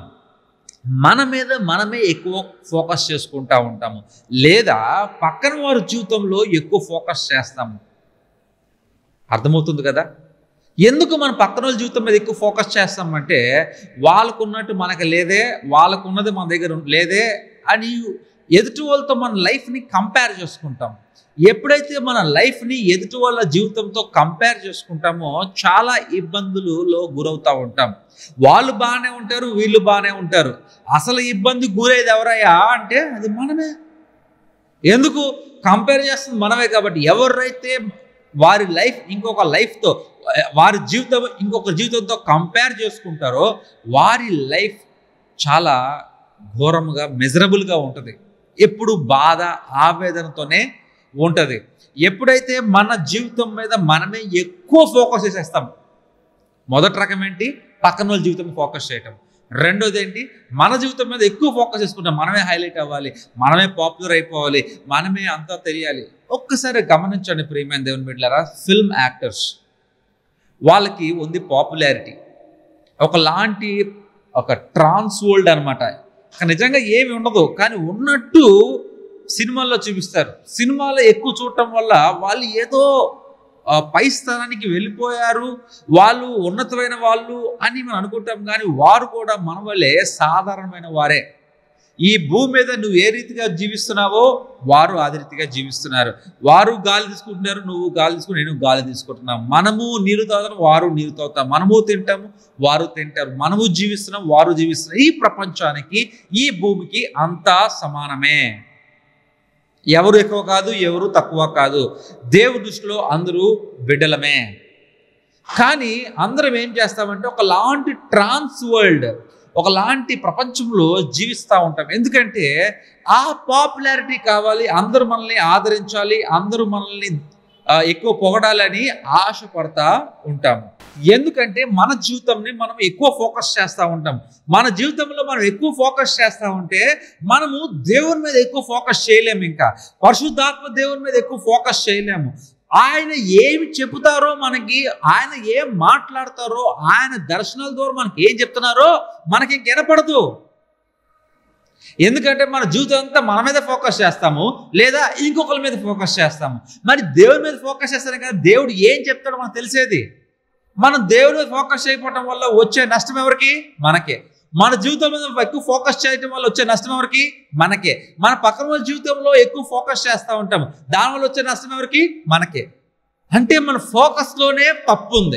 మన మీద మనమే ఎక్కువ ఫోకస్ చేసుకుంటా ఉంటాము లేదా పక్కన వారి జీవితంలో ఎక్కువ ఫోకస్ చేస్తాము అర్థమవుతుంది కదా ఎందుకు మన పక్కన వాళ్ళ జీవితం మీద ఎక్కువ ఫోకస్ చేస్తామంటే వాళ్ళకున్నట్టు మనకు లేదే వాళ్ళకున్నది మన దగ్గర ఉం- లేదే అని ఎదుటి వాళ్ళతో మన లైఫ్ని కంపేర్ చేసుకుంటాం ఎప్పుడైతే మన లైఫ్ని ఎదుటి వాళ్ళ జీవితంతో కంపేర్ చేసుకుంటామో చాలా ఇబ్బందులలో గురవుతూ ఉంటాం వాళ్ళు బాగానే ఉంటారు వీళ్ళు బాగానే ఉంటారు అసలు ఇబ్బంది గురేది ఎవరయ్యా అంటే అది మనమే ఎందుకు కంపేర్ చేస్తుంది మనమే కాబట్టి ఎవరైతే వారి లైఫ్ ఇంకొక లైఫ్తో వారి జీవితం ఇంకొక జీవితంతో కంపేర్ చేసుకుంటారో వారి లైఫ్ చాలా ఘోరముగా మెజరబుల్గా ఉంటుంది ఎప్పుడు బాధ ఆవేదనతోనే ఉంటుంది ఎప్పుడైతే మన జీవితం మీద మనమే ఎక్కువ ఫోకస్ చేసేస్తాం మొదటి రకం ఏంటి పక్కన వాళ్ళ జీవితం ఫోకస్ చేయటం రెండోది ఏంటి మన జీవితం మీద ఎక్కువ ఫోకస్ చేసుకుంటాం మనమే హైలైట్ అవ్వాలి మనమే పాపులర్ అయిపోవాలి మనమే అంతా తెలియాలి ఒక్కసారి గమనించండి ప్రియమైన దేవుని బిడ్డలారా ఫిల్మ్ యాక్టర్స్ వాళ్ళకి ఉంది పాపులారిటీ ఒకలాంటి ఒక ట్రాన్స్ వరల్డ్ అనమాట నిజంగా ఏమి ఉండదు కానీ ఉన్నట్టు సినిమాల్లో చూపిస్తారు సినిమాలో ఎక్కువ చూడటం వల్ల వాళ్ళు ఏదో ఆ, పై స్థానానికి వెళ్ళిపోయారు వాళ్ళు ఉన్నతమైన వాళ్ళు అని మనం అనుకుంటాం కానీ వారు కూడా మన వల్లే సాధారణమైన వారే ఈ భూమి మీద నువ్వు ఏ రీతిగా జీవిస్తున్నావో వారు అదే రీతిగా జీవిస్తున్నారు వారు గాలి తీసుకుంటున్నారు నువ్వు గాలి తీసుకుని నేను గాలి తీసుకుంటున్నాం మనము నీరు తాగుతాం వారు నీరు తాగుతాం మనము తింటాము వారు తింటారు మనము జీవిస్తున్నాం వారు జీవిస్తున్నారు ఈ ప్రపంచానికి ఈ భూమికి అంతా సమానమే ఎవరు ఎక్కువ కాదు ఎవరు తక్కువ కాదు దేవుడి దృష్టిలో అందరూ బిడ్డలమే కానీ అందరం ఏం చేస్తామంటే ఒకలాంటి ట్రాన్స్ వరల్డ్ ఒకలాంటి ప్రపంచంలో జీవిస్తూ ఉంటాం ఎందుకంటే ఆ పాపులారిటీ కావాలి అందరూ మనల్ని ఆదరించాలి అందరూ మనల్ని ఆ, ఎక్కువ పొగడాలని ఆశపడతా ఉంటాము ఎందుకంటే మన జీవితంని మనం ఎక్కువ ఫోకస్ చేస్తూ ఉంటాం మన జీవితంలో మనం ఎక్కువ ఫోకస్ చేస్తూ ఉంటే మనము దేవుని మీద ఎక్కువ ఫోకస్ చేయలేము ఇంకా పరిశుద్ధాత్మ దేవుని మీద ఎక్కువ ఫోకస్ చేయలేము ఆయన ఏమి చెబుతారో మనకి ఆయన ఏం మాట్లాడతారో ఆయన దర్శనాల ద్వారా మనకి ఏం చెప్తున్నారో మనకి ఇంక వినపడదు ఎందుకంటే మన జీవితం అంతా మన మీద ఫోకస్ చేస్తాము లేదా ఇంకొకరి మీద ఫోకస్ చేస్తాము మరి దేవుని మీద ఫోకస్ చేస్తాం కదా దేవుడు ఏం చెప్తాడో మనకు తెలిసేది మనం దేవుడి మీద ఫోకస్ చేయకపోవటం వల్ల వచ్చే నష్టం ఎవరికి మనకే మన జీవితం మీద ఎక్కువ ఫోకస్ చేయడం వల్ల వచ్చే నష్టం ఎవరికి మనకే మన పక్కన వాళ్ళ జీవితంలో ఎక్కువ ఫోకస్ చేస్తూ ఉంటాం దానివల్ల వచ్చే నష్టం ఎవరికి మనకే అంటే మన ఫోకస్లోనే తప్పు ఉంది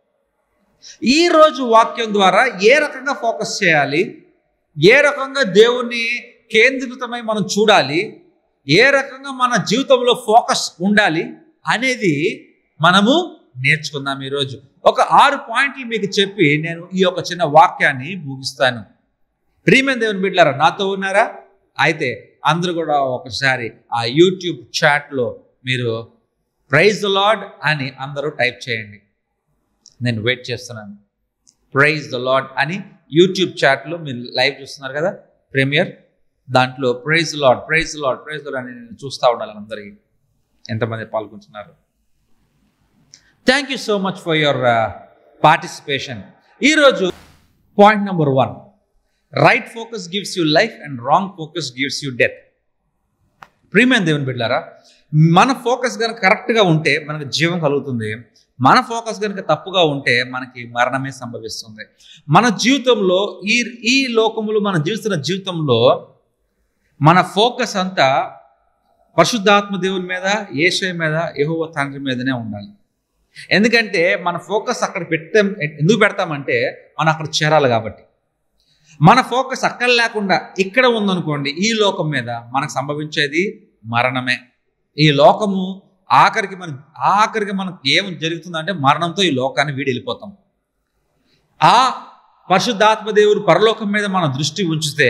ఈ రోజు వాక్యం ద్వారా ఏ రకంగా ఫోకస్ చేయాలి ఏ రకంగా దేవుణ్ణి కేంద్రీకృతమై మనం చూడాలి ఏ రకంగా మన జీవితంలో ఫోకస్ ఉండాలి అనేది మనము నేర్చుకుందాం ఈరోజు ఒక ఆరు పాయింట్లు మీకు చెప్పి నేను ఈ యొక్క చిన్న వాక్యాన్ని ముగిస్తాను ప్రియమైన దేవుని బిడ్డారా నాతో ఉన్నారా అయితే అందరూ కూడా ఒకసారి ఆ యూట్యూబ్ చాట్లో మీరు ప్రైజ్ ద లాడ్ అని అందరూ టైప్ చేయండి నేను వెయిట్ చేస్తున్నాను ప్రైజ్ ద లాడ్ అని యూట్యూబ్ చాట్లో మీరు లైవ్ చూస్తున్నారు కదా ప్రీమియర్ దాంట్లో praise lord praise lord praise lord అని నేను చూస్తూ ఉండాలి అందరికీ ఎంతమంది పాల్గొంటున్నారు thank you so much for your participation ఈరోజు point number one right focus gives you life and wrong focus gives you death ప్రియమైన దేవుని బిడ్డారా మన ఫోకస్ కనుక కరెక్ట్గా ఉంటే మనకు జీవం కలుగుతుంది మన ఫోకస్ కనుక తప్పుగా ఉంటే మనకి మరణమే సంభవిస్తుంది మన జీవితంలో ఈ ఈ లోకములు మనం జీవిస్తున్న జీవితంలో మన ఫోకస్ అంతా పరిశుద్ధాత్మ దేవుని మీద ఏషయ మీద యెహోవా తండ్రి మీదనే ఉండాలి ఎందుకంటే మన ఫోకస్ అక్కడ పెట్టాం ఎందుకు పెడతామంటే మనం అక్కడ చేరాలి కాబట్టి మన ఫోకస్ అక్కడ లేకుండా ఇక్కడ ఉందనుకోండి ఈ లోకం మీద మనకు సంభవించేది మరణమే ఈ లోకము ఆఖరికి మన ఆఖరికి మనకు ఏం జరుగుతుందంటే మరణంతో ఈ లోకాన్ని వీడి వెళ్ళిపోతాం ఆ పరిశుద్ధాత్మ దేవుడు పరలోకం మీద మన దృష్టి ఉంచితే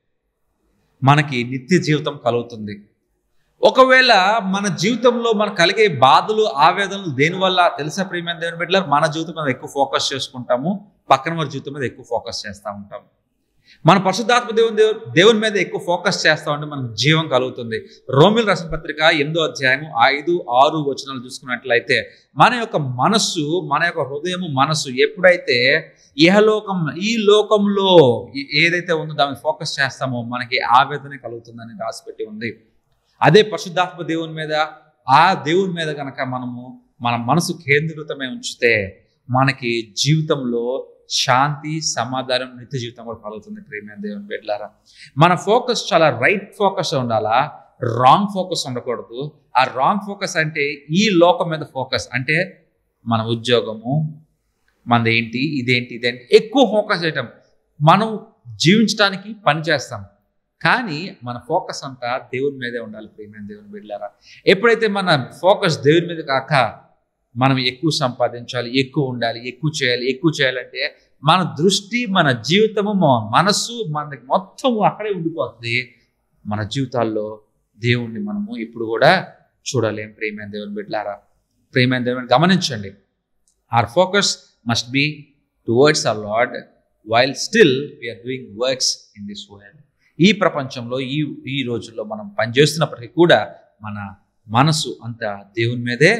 మనకి నిత్య జీవితం కలుగుతుంది ఒకవేళ మన జీవితంలో మనకు కలిగే బాధలు ఆవేదనలు దేనివల్ల తెలుసా ప్రియమైన దేవుని బిడ్డలారు మన జీవితం మీద ఎక్కువ ఫోకస్ చేసుకుంటాము పక్కన వారి జీవితం మీద ఎక్కువ ఫోకస్ చేస్తూ ఉంటాము మన పరిశుద్ధాత్మ దేవుని దేవు- దేవుని మీద ఎక్కువ ఫోకస్ చేస్తా ఉంటే మనకు జీవం కలుగుతుంది రోమిల్ రాసిన పత్రిక ఎనిమిదో అధ్యాయం ఐదు ఆరు వచనాలు చూసుకున్నట్లయితే మన యొక్క మనస్సు మన యొక్క హృదయము మనస్సు ఎప్పుడైతే ఇహలోకం ఈ లోకంలో ఈ- ఏదైతే ఉందో దాని మీద ఫోకస్ చేస్తామో మనకి ఆవేదన కలుగుతుందని రాసిపెట్టి ఉంది అదే పరిశుద్ధాత్మ దేవుని మీద ఆ దేవుని మీద కనుక మనము మన మనసు కేంద్రీకృతమై ఉంచితే మనకి జీవితంలో శాంతి సమాధానం నిత్య జీవితం కూడా కలుగుతుంది ప్రేమ దేవుని బిడ్డలారా మన ఫోకస్ చాలా రైట్ ఫోకస్ ఉండాలా రాంగ్ ఫోకస్ ఉండకూడదు ఆ రాంగ్ ఫోకస్ అంటే ఈ లోకం మీద ఫోకస్ అంటే మన ఉద్యోగము మనది ఏంటి ఇదేంటి ఇదేంటి ఎక్కువ ఫోకస్ చేయటం మనం జీవించడానికి పని చేస్తాం కానీ మన ఫోకస్ అంతా దేవుని మీదే ఉండాలి ప్రేమైన దేవుని బిడ్డలారా ఎప్పుడైతే మన ఫోకస్ దేవుని మీద కాక మనం ఎక్కువ సంపాదించాలి ఎక్కువ ఉండాలి ఎక్కువ చేయాలి ఎక్కువ చేయాలంటే మన దృష్టి మన జీవితము మన మనస్సు మనకి మొత్తం అక్కడే ఉండిపోతుంది మన జీవితాల్లో దేవుణ్ణి మనము ఇప్పుడు కూడా చూడలేం ప్రేమైన దేవుని బిడ్డలారా ప్రేమైన దేవుని గమనించండి our focus must be towards a lord while still we're doing works in this world ఈ ప్రపంచంలో ఈ ఈ రోజుల్లో మనం పనిచేస్తున్నప్పటికీ కూడా మన మనసు అంతా దేవుని మీదే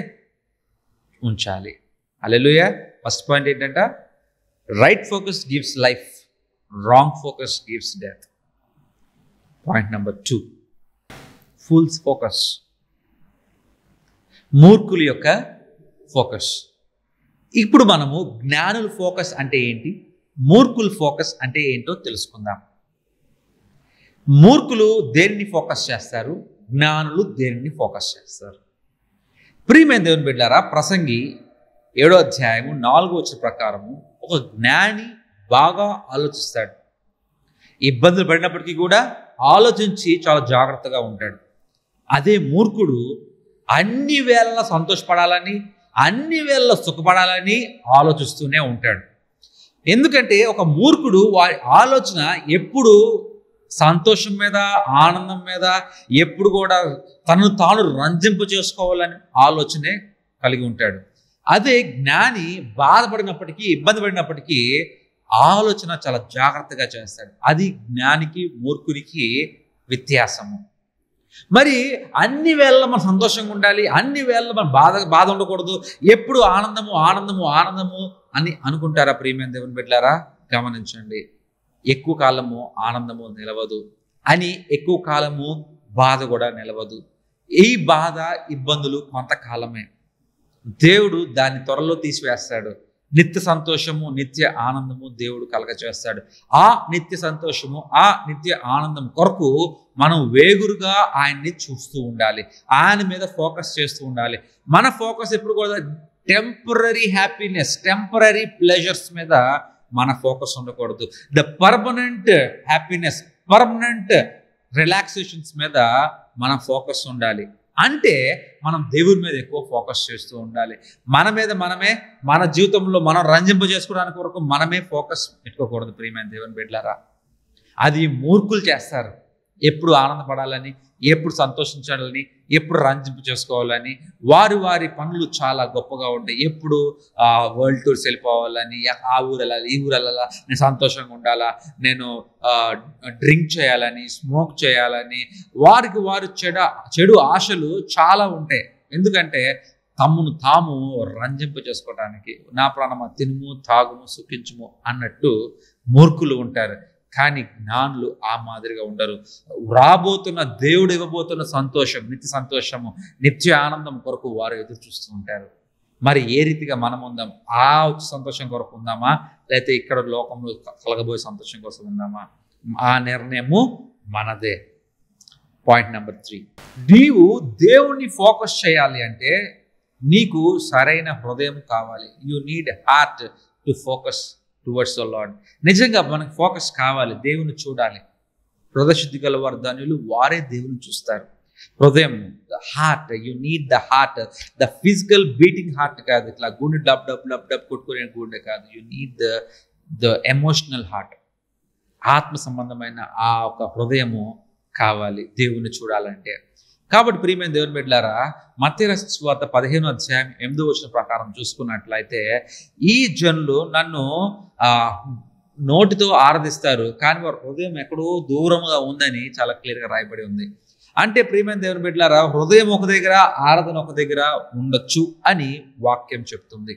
ఉంచాలి అలెలుయ ఫస్ట్ పాయింట్ ఏంటంట right focus gives life wrong focus gives death point number two fools focus మూర్ఖుల యొక్క ఫోకస్ ఇప్పుడు మనము జ్ఞానుల ఫోకస్ అంటే ఏంటి మూర్ఖుల ఫోకస్ అంటే ఏంటో తెలుసుకుందాం మూర్ఖులు దేనిని ఫోకస్ చేస్తారు జ్ఞానులు దేనిని ఫోకస్ చేస్తారు ప్రియమైన దేవుని బిడ్డారా ప్రసంగి ఏడో అధ్యాయము నాలుగో వచ్చిన ప్రకారము ఒక జ్ఞాని బాగా ఆలోచిస్తాడు ఇబ్బందులు పడినప్పటికీ కూడా ఆలోచించి చాలా జాగ్రత్తగా ఉంటాడు అదే మూర్ఖుడు అన్ని వేళలా సంతోషపడాలని అన్ని వేళలా సుఖపడాలని ఆలోచిస్తూనే ఉంటాడు ఎందుకంటే ఒక మూర్ఖుడు వారి ఆలోచన ఎప్పుడు సంతోషం మీద ఆనందం మీద ఎప్పుడు కూడా తనను తాను రంజింపు చేసుకోవాలని ఆలోచనే కలిగి ఉంటాడు అదే జ్ఞాని బాధపడినప్పటికీ ఇబ్బంది పడినప్పటికీ ఆలోచన చాలా జాగ్రత్తగా చేస్తాడు అది జ్ఞానికి మూర్ఖునికి వ్యత్యాసము మరి అన్ని వేళ మనం సంతోషంగా ఉండాలి అన్ని వేళ మనం బాధ బాధ ఉండకూడదు ఎప్పుడు ఆనందము ఆనందము ఆనందము అని అనుకుంటారా ప్రియమైన దేవుని బిడ్డారా గమనించండి ఎక్కువ కాలము ఆనందము నిలవదు అని ఎక్కువ కాలము బాధ కూడా నిలవదు ఈ బాధ ఇబ్బందులు కొంతకాలమే దేవుడు దాన్ని త్వరలో తీసివేస్తాడు నిత్య సంతోషము నిత్య ఆనందము దేవుడు కలగచేస్తాడు ఆ నిత్య సంతోషము ఆ నిత్య ఆనందం కొరకు మనం వేగురుగా ఆయన్ని చూస్తూ ఉండాలి ఆయన మీద ఫోకస్ చేస్తూ ఉండాలి మన ఫోకస్ ఎప్పుడు కూడా టెంపరీ హ్యాపీనెస్ టెంపరీ ప్లెజర్స్ మీద మన ఫోకస్ ఉండకూడదు the permanent happiness permanent relaxations మీద మన ఫోకస్ ఉండాలి అంటే మనం దేవుని మీద ఎక్కువ ఫోకస్ చేస్తూ ఉండాలి మన మీద మనమే మన జీవితంలో మనం రంజింప చేసుకోవడానికి వరకు మనమే ఫోకస్ పెట్టుకోకూడదు ప్రియమైన దేవుని బిడ్డలారా అది మూర్ఖులు చేస్తారు ఎప్పుడు ఆనందపడాలని ఎప్పుడు సంతోషించాలని ఎప్పుడు రంజింపు చేసుకోవాలని వారి వారి పనులు చాలా గొప్పగా ఉంటాయి ఎప్పుడు వరల్డ్ టూర్స్ వెళ్ళిపోవాలని ఆ ఊరు వెళ్ళాలి ఈ ఊరు వెళ్ళాలా నేను సంతోషంగా ఉండాలా నేను డ్రింక్ చేయాలని స్మోక్ చేయాలని వారికి వారు చెడ చెడు ఆశలు చాలా ఉంటాయి ఎందుకంటే తమ్మును తాము రంజింప చేసుకోవడానికి నా ప్రాణమ తినుము తాగుము సుఖించుము అన్నట్టు మూర్ఖులు ఉంటారు కానీ జ్ఞానులు ఆ మాదిరిగా ఉండరు రాబోతున్న దేవుడు ఇవ్వబోతున్న సంతోషం నిత్య సంతోషము నిత్య ఆనందం కొరకు వారు ఎదురు చూస్తూ ఉంటారు మరి ఏ రీతిగా మనం ఉందాం ఆ సంతోషం కొరకు ఉందామా లేకపోతే ఇక్కడ లోకంలో కలగబోయే సంతోషం కోసం ఉందామా ఆ నిర్ణయము మనదే పాయింట్ నెంబర్ త్రీ నీవు దేవుణ్ణి ఫోకస్ చేయాలి అంటే నీకు సరైన హృదయం కావాలి you need heart to focus towards the lord నిజంగా మనకు ఫోకస్ కావాలి దేవుని చూడాలి హృదయశుద్ధి గల వారు ధనులు వారే దేవుని చూస్తారు హృదయం the heart you need the heart the physical beating heart కాదు ఇట్లా గుండె డబ్ డబ్ డబ్ డబ్ కొట్టుకునే గుండె కాదు you need the the emotional heart ఆత్మ సంబంధమైన ఆ ఒక హృదయము కావాలి దేవుని చూడాలంటే కాబట్టి ప్రియమైన దేవుని బిడ్డారా మత్స్య స్వాత పదిహేను అధ్యాయం ఎనిమిదో వచ్చిన ప్రకారం చూసుకున్నట్లయితే ఈ జనులు నన్ను ఆ నోటితో ఆరాధిస్తారు కానీ వారి హృదయం ఎక్కడో దూరంగా ఉందని చాలా క్లియర్గా రాయబడి ఉంది అంటే ప్రియమైన దేవుని బిడ్డారా హృదయం ఒక దగ్గర ఆరాధన ఒక దగ్గర ఉండొచ్చు అని వాక్యం చెప్తుంది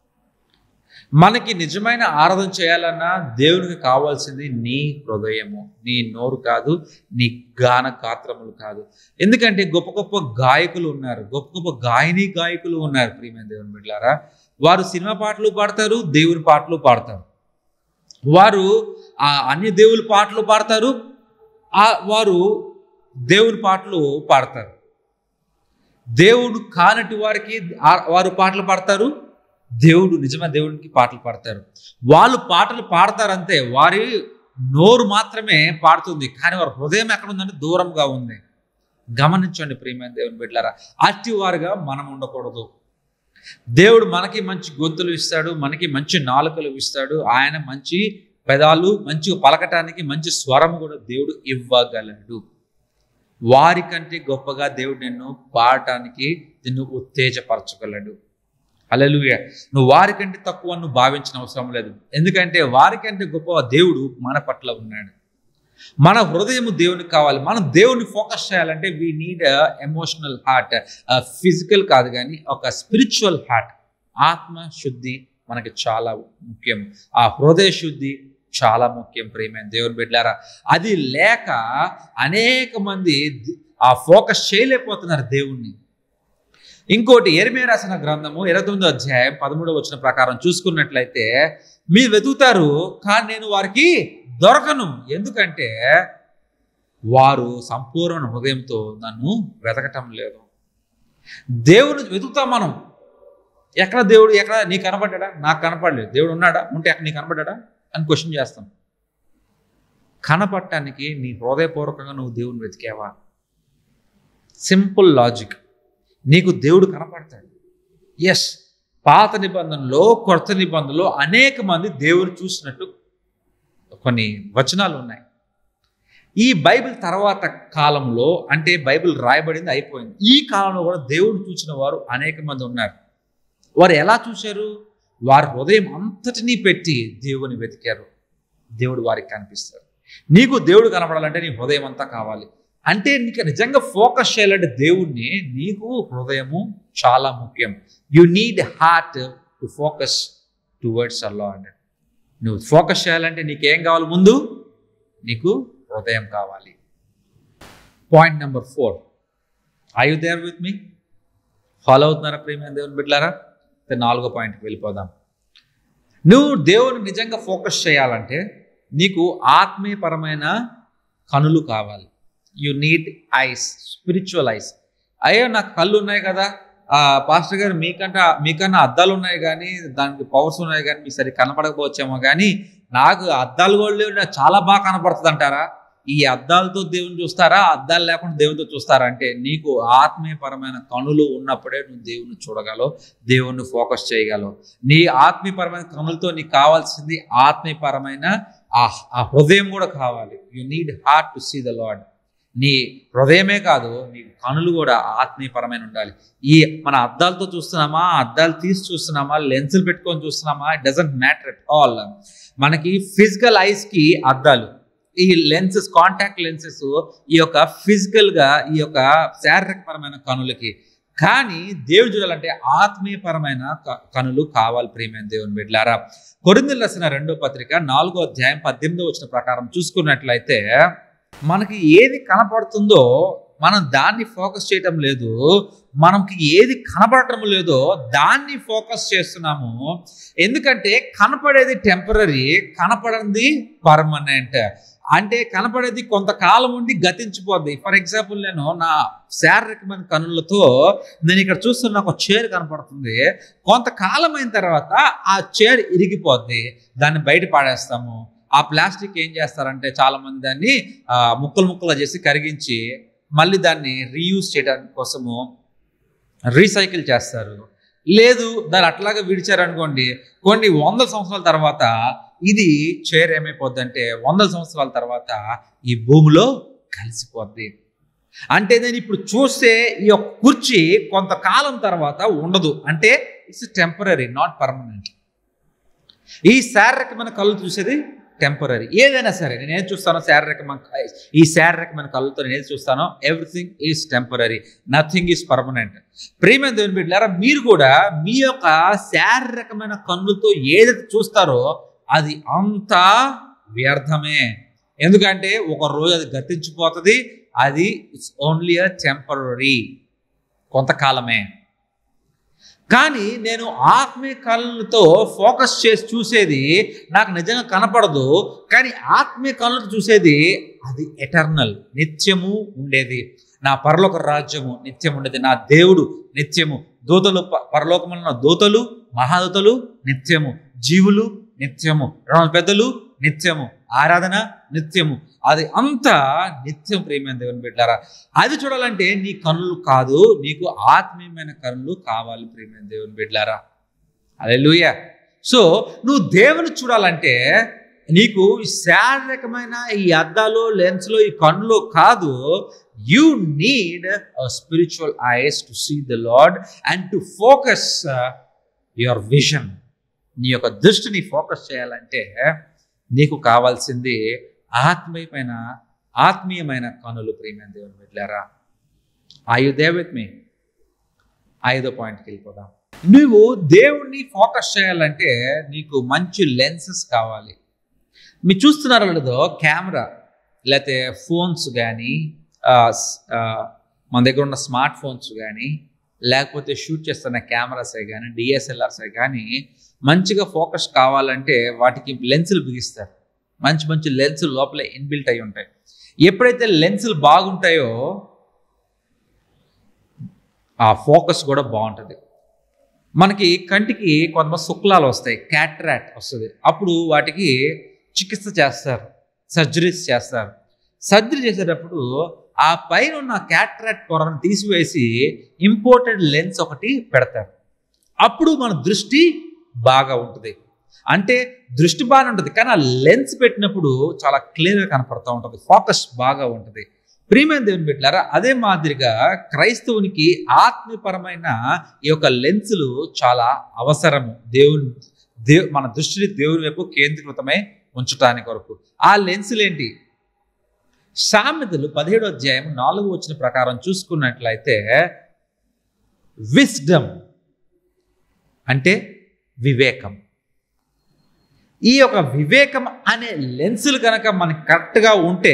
మనకి నిజమైన ఆరాధన చేయాలన్నా దేవునికి కావాల్సింది నీ హృదయము నీ నోరు కాదు నీ గాన గాత్రములు కాదు ఎందుకంటే గొప్ప గొప్ప గాయకులు ఉన్నారు గొప్ప గొప్ప గాయని గాయకులు ఉన్నారు ప్రియమైన దేవుని బిడ్డారా వారు సినిమా పాటలు పాడతారు దేవుని పాటలు పాడతారు వారు ఆ అన్య దేవుని పాటలు పాడతారు ఆ వారు దేవుని పాటలు పాడతారు దేవుడు కానటి వారికి ఆ- వారు పాటలు పాడతారు దేవుడు నిజమైన దేవుడికి పాటలు పాడతారు వాళ్ళు పాటలు పాడతారంతే వారి నోరు మాత్రమే పాడుతుంది కానీ వారి హృదయం ఎక్కడ ఉందంటే దూరంగా ఉంది గమనించండి ప్రియమైన దేవుని బిడ్డలారా అట్టి వారుగా మనం ఉండకూడదు దేవుడు మనకి మంచి గొంతులు ఇస్తాడు మనకి మంచి నాలుకలు ఇస్తాడు ఆయన మంచి పెదాలు మంచి పలకటానికి మంచి స్వరం కూడా దేవుడు ఇవ్వగలడు వారికంటే గొప్పగా దేవుడు నిన్ను పాడటానికి నిన్ను ఉత్తేజపరచగలడు అలలుయ నువ్వు వారికంటే తక్కువ నువ్వు భావించిన అవసరం లేదు ఎందుకంటే వారికంటే గొప్ప దేవుడు మన పట్ల ఉన్నాడు మన హృదయం దేవునికి కావాలి మనం దేవుని ఫోకస్ చేయాలంటే we need emotional heart physical కాదు కానీ ఒక స్పిరిచువల్ హార్ట్ ఆత్మ శుద్ధి మనకి చాలా ముఖ్యం ఆ హృదయ శుద్ధి చాలా ముఖ్యం ప్రియమైన దేవుని బిడ్డారా అది లేక అనేక మంది ది- ఆ ఫోకస్ చేయలేకపోతున్నారు దేవుణ్ణి ఇంకోటి ఎరిమే రాసిన గ్రంథము ఇరవై తొమ్మిదో అధ్యాయం పదమూడవ వచ్చిన ప్రకారం చూసుకున్నట్లయితే మీరు వెతుకుతారు కానీ నేను వారికి దొరకను ఎందుకంటే వారు సంపూర్ణ హృదయంతో నన్ను వెతకటం లేదు దేవుని వెతుకుతాం మనం ఎక్కడ దేవుడు ఎక్కడ నీకు కనపడ్డా నాకు కనపడలేదు దేవుడు ఉన్నాడా ఉంటే ఎక్కడ నీకు కనపడ్డా అని క్వశ్చన్ చేస్తాం కనపడటానికి నీ హృదయపూర్వకంగా నువ్వు దేవుని వెతికావా సింపుల్ లాజిక్ నీకు దేవుడు కనపడతాడు ఎస్ పాత నిబంధనలో కొత్త నిబంధనలో అనేక మంది దేవుని చూసినట్టు కొన్ని వచనాలు ఉన్నాయి ఈ బైబిల్ తర్వాత కాలంలో అంటే బైబిల్ రాయబడింది అయిపోయింది ఈ కాలంలో కూడా దేవుడు చూసిన వారు అనేక మంది ఉన్నారు వారు ఎలా చూశారు వారి హృదయం అంతటినీ పెట్టి దేవుని వెతికారు దేవుడు వారికి కనిపిస్తారు నీకు దేవుడు కనపడాలంటే నీ హృదయం అంతా కావాలి అంటే నీకు నిజంగా ఫోకస్ చేయాలంటే దేవుణ్ణి నీకు హృదయము చాలా ముఖ్యం you need heart to focus towards a lord నువ్వు ఫోకస్ చేయాలంటే నీకేం కావాలి ముందు నీకు హృదయం కావాలి point number four I you there with me follow అవుతున్నారా ప్రేమ దేవుని బిడ్డారా అయితే నాలుగో పాయింట్కి వెళ్ళిపోదాం నువ్వు దేవుని నిజంగా ఫోకస్ చేయాలంటే నీకు ఆత్మీయపరమైన కనులు కావాలి you need eyes spiritual eyes అయ్యో నాకు కళ్ళు ఉన్నాయి కదా ఆ, పాస్టర్ గారు మీకంట మీకన్నా అద్దాలు ఉన్నాయి కానీ దానికి పవర్స్ ఉన్నాయి కానీ మీకు సరి కనపడకపోవచ్చేమో కానీ నాకు అద్దాలు కూడా లేవు నాకు చాలా బాగా కనపడుతుంది అంటారా ఈ అద్దాలతో దేవుని చూస్తారా అద్దాలు లేకుండా దేవునితో చూస్తారా అంటే నీకు ఆత్మీయపరమైన కనులు ఉన్నప్పుడే నువ్వు దేవుని చూడగలవు దేవుణ్ణి ఫోకస్ చేయగలవు నీ ఆత్మీయపరమైన కనులతో నీకు కావాల్సింది ఆత్మీయపరమైన ఆ ఆ హృదయం కూడా కావాలి you need heart to see the lord నీ హృదయమే కాదు నీ కనులు కూడా ఆత్మీయపరమైన ఉండాలి ఈ మన అద్దాలతో చూస్తున్నామా అద్దాలు తీసి చూస్తున్నామా లెన్సులు పెట్టుకొని చూస్తున్నామా it doesn't matter at all మనకి ఫిజికల్ ఐస్కి అద్దాలు ఈ లెన్సెస్ కాంటాక్ట్ లెన్సెస్ ఈ యొక్క ఫిజికల్గా ఈ యొక్క శారీరకపరమైన కనులకి కానీ దేవుడు చూడాలంటే ఆత్మీయపరమైన క- కనులు కావాలి ప్రియమైన దేవుని బిడ్లారా కొరిందులు రాసిన రెండో పత్రిక నాలుగో అధ్యాయం పద్దెనిమిదో వచ్చిన ప్రకారం చూసుకున్నట్లయితే మనకి ఏది కనపడుతుందో మనం దాన్ని ఫోకస్ చేయటం లేదు మనకి ఏది కనపడటం లేదో దాన్ని ఫోకస్ చేస్తున్నాము ఎందుకంటే కనపడేది టెంపరీ కనపడింది పర్మనెంట్ అంటే కనపడేది కొంతకాలం ఉండి గతించిపోద్ది ఫర్ ఎగ్జాంపుల్ నేను నా శారీరకమైన కనులతో నేను ఇక్కడ చూస్తున్న నాకు ఒక చైర్ కనపడుతుంది కొంతకాలం అయిన తర్వాత ఆ చైర్ ఇరిగిపోద్ది దాన్ని బయట పాడేస్తాము ఆ ప్లాస్టిక్ ఏం చేస్తారంటే చాలా మంది దాన్ని ఆ, ముక్కలు ముక్కలు చేసి కరిగించి మళ్ళీ దాన్ని రీయూజ్ చేయడానికి కోసము రీసైకిల్ చేస్తారు లేదు దాన్ని అట్లాగే విడిచారనుకోండి కొన్ని వందల సంవత్సరాల తర్వాత ఇది చైర్ ఏమైపోద్ది అంటే వందల సంవత్సరాల తర్వాత ఈ భూమిలో కలిసిపోద్ది అంటే నేను ఇప్పుడు చూస్తే ఈ యొక్క కుర్చీ కొంతకాలం తర్వాత ఉండదు అంటే ఇట్స్ టెంపరీ నాట్ పర్మనెంట్ ఈ శారీరకమైన కళ్ళు చూసేది టెంపరీ ఏదైనా సరే నేను ఏది చూస్తానో శారీరకమైన ఈ శారీరకమైన కళ్ళతో నేను ఏది చూస్తానో everything is temporary nothing is permanent ప్రేమ దేవుని బిడ్డారా మీరు కూడా మీ యొక్క శారీరకమైన కన్నులతో ఏదైతే చూస్తారో అది అంతా వ్యర్థమే ఎందుకంటే ఒక రోజు అది గతించిపోతుంది అది ఇట్స్ ఓన్లీ అ టెంపరీ కొంతకాలమే కానీ నేను ఆత్మీయ కళ్ళతో ఫోకస్ చేసి చూసేది నాకు నిజంగా కనపడదు కానీ ఆత్మీయ కళ్ళతో చూసేది అది ఎటర్నల్ నిత్యము ఉండేది నా పరలోక రాజ్యము నిత్యం ఉండేది నా దేవుడు నిత్యము దూతలు ప- పరలోకములో ఉన్న దూతలు మహాదూతలు నిత్యము జీవులు నిత్యము రెండు పెద్దలు నిత్యము ఆరాధన నిత్యము అది అంతా నిత్యం ప్రేమైన దేవుని బిడ్డారా అది చూడాలంటే నీ కనులు కాదు నీకు ఆత్మీయమైన కనులు కావాలి ప్రేమైన దేవుని బిడ్డారా అదే సో నువ్వు దేవుని చూడాలంటే నీకు ఈ శారీరకమైన ఈ అద్దాలు లెన్స్లో ఈ కన్నులో కాదు you need spiritual eyes to see the lord and to focus your vision నీ యొక్క దృష్టిని ఫోకస్ చేయాలంటే నీకు కావాల్సింది ఆత్మీయమైన ఆత్మీయమైన కనులు ప్రియమైన దేవుని బిడ్డారా ఆయు దే విత్ మీ ఐదో పాయింట్కి వెళ్ళిపోదాం నువ్వు దేవుణ్ణి ఫోకస్ చేయాలంటే నీకు మంచి లెన్సెస్ కావాలి మీరు చూస్తున్నారో లేదో కెమెరా లేకపోతే ఫోన్స్ కానీ మన దగ్గర ఉన్న స్మార్ట్ ఫోన్స్ కానీ లేకపోతే షూట్ చేస్తున్న కెమెరాసే కానీ డిఎస్ఎల్ఆర్సే కానీ మంచిగా ఫోకస్ కావాలంటే వాటికి లెన్సులు బిగిస్తారు మంచి మంచి లెన్సులు లోపల ఇన్బిల్ట్ అయి ఉంటాయి ఎప్పుడైతే లెన్సులు బాగుంటాయో ఆ ఫోకస్ కూడా బాగుంటుంది మనకి కంటికి కొంతమంది శుక్లాలు వస్తాయి క్యాట్రాట్ వస్తుంది అప్పుడు వాటికి చికిత్స చేస్తారు సర్జరీస్ చేస్తారు సర్జరీ చేసేటప్పుడు ఆ పైన ఉన్న క్యాట్రాట్ పొరను తీసివేసి ఇంపోర్టెడ్ లెన్స్ ఒకటి పెడతారు అప్పుడు మన దృష్టి బాగా ఉంటుంది అంటే దృష్టి బాగానే ఉంటుంది కానీ ఆ లెన్స్ పెట్టినప్పుడు చాలా క్లియర్గా కనపడుతూ ఉంటుంది ఫోకస్ బాగా ఉంటుంది ప్రియమైన దేవుని పెట్టారా అదే మాదిరిగా క్రైస్తవునికి ఆత్మీయపరమైన ఈ యొక్క లెన్సులు చాలా అవసరము దేవుని దేవ్ మన దృష్టిని దేవుని వైపు కేంద్రీకృతమై ఉంచటానికి కొరకు ఆ లెన్సులు ఏంటి సామెతలు పదిహేడో అధ్యాయం నాలుగు వచ్చిన ప్రకారం చూసుకున్నట్లయితే విస్డమ్ అంటే వివేకం ఈ యొక్క వివేకం అనే లెన్సులు కనుక మనకి కరెక్ట్గా ఉంటే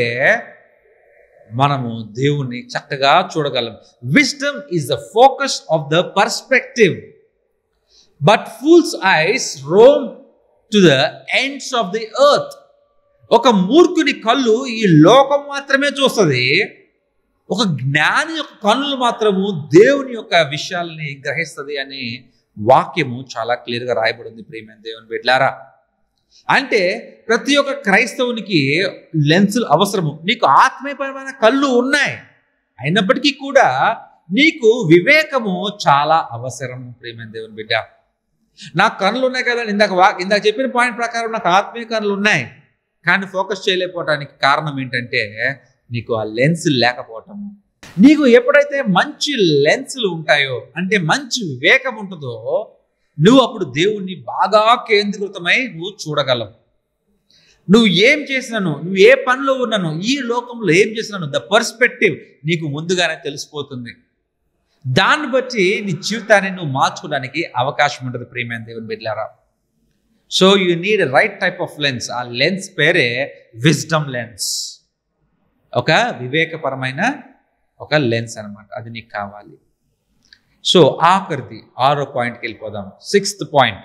మనము దేవుణ్ణి చక్కగా చూడగలం wisdom is the focus of the perspective but fools eyes roam to the ends of the earth ఒక మూర్ఖుని కళ్ళు ఈ లోకం మాత్రమే చూస్తుంది ఒక జ్ఞాని యొక్క కన్నులు మాత్రము దేవుని యొక్క విషయాల్ని గ్రహిస్తుంది అనే వాక్యము చాలా క్లియర్గా రాయబడింది ప్రియమైన దేవుని బిడ్లారా అంటే ప్రతి ఒక్క క్రైస్తవునికి లెన్సులు అవసరము నీకు ఆత్మీయపరమైన కళ్ళు ఉన్నాయి అయినప్పటికీ కూడా నీకు వివేకము చాలా అవసరము ప్రియమైన దేవుని బిడ్డ నాకు కళ్ళు ఉన్నాయి కదా ఇందాక వా ఇందాక చెప్పిన పాయింట్ ప్రకారం నాకు ఆత్మీయ కళ్ళు ఉన్నాయి కానీ ఫోకస్ చేయలేకపోవడానికి కారణం ఏంటంటే నీకు ఆ లెన్స్ లేకపోవటము నీకు ఎప్పుడైతే మంచి లెన్సులు ఉంటాయో అంటే మంచి వివేకం ఉంటుందో నువ్వు అప్పుడు దేవుణ్ణి బాగా కేంద్రీకృతమై నువ్వు చూడగలవు నువ్వు ఏం చేసినాను నువ్వు ఏ పనిలో ఉన్నాను ఈ లోకంలో ఏం చేసినాను ద పర్స్పెక్టివ్ నీకు ముందుగానే తెలిసిపోతుంది దాన్ని బట్టి నీ జీవితాన్ని నువ్వు మార్చుకోవడానికి అవకాశం ఉంటుంది ప్రియమైన దేవుని బిడ్డారా so you need right type of lens ఆ లెన్స్ పేరే విజ్డమ్ లెన్స్ ఒక వివేకపరమైన ఒక లెన్స్ అన్నమాట అది నీకు కావాలి సో ఆఖరిది ఆరో పాయింట్కి వెళ్ళిపోదాం సిక్స్త్ పాయింట్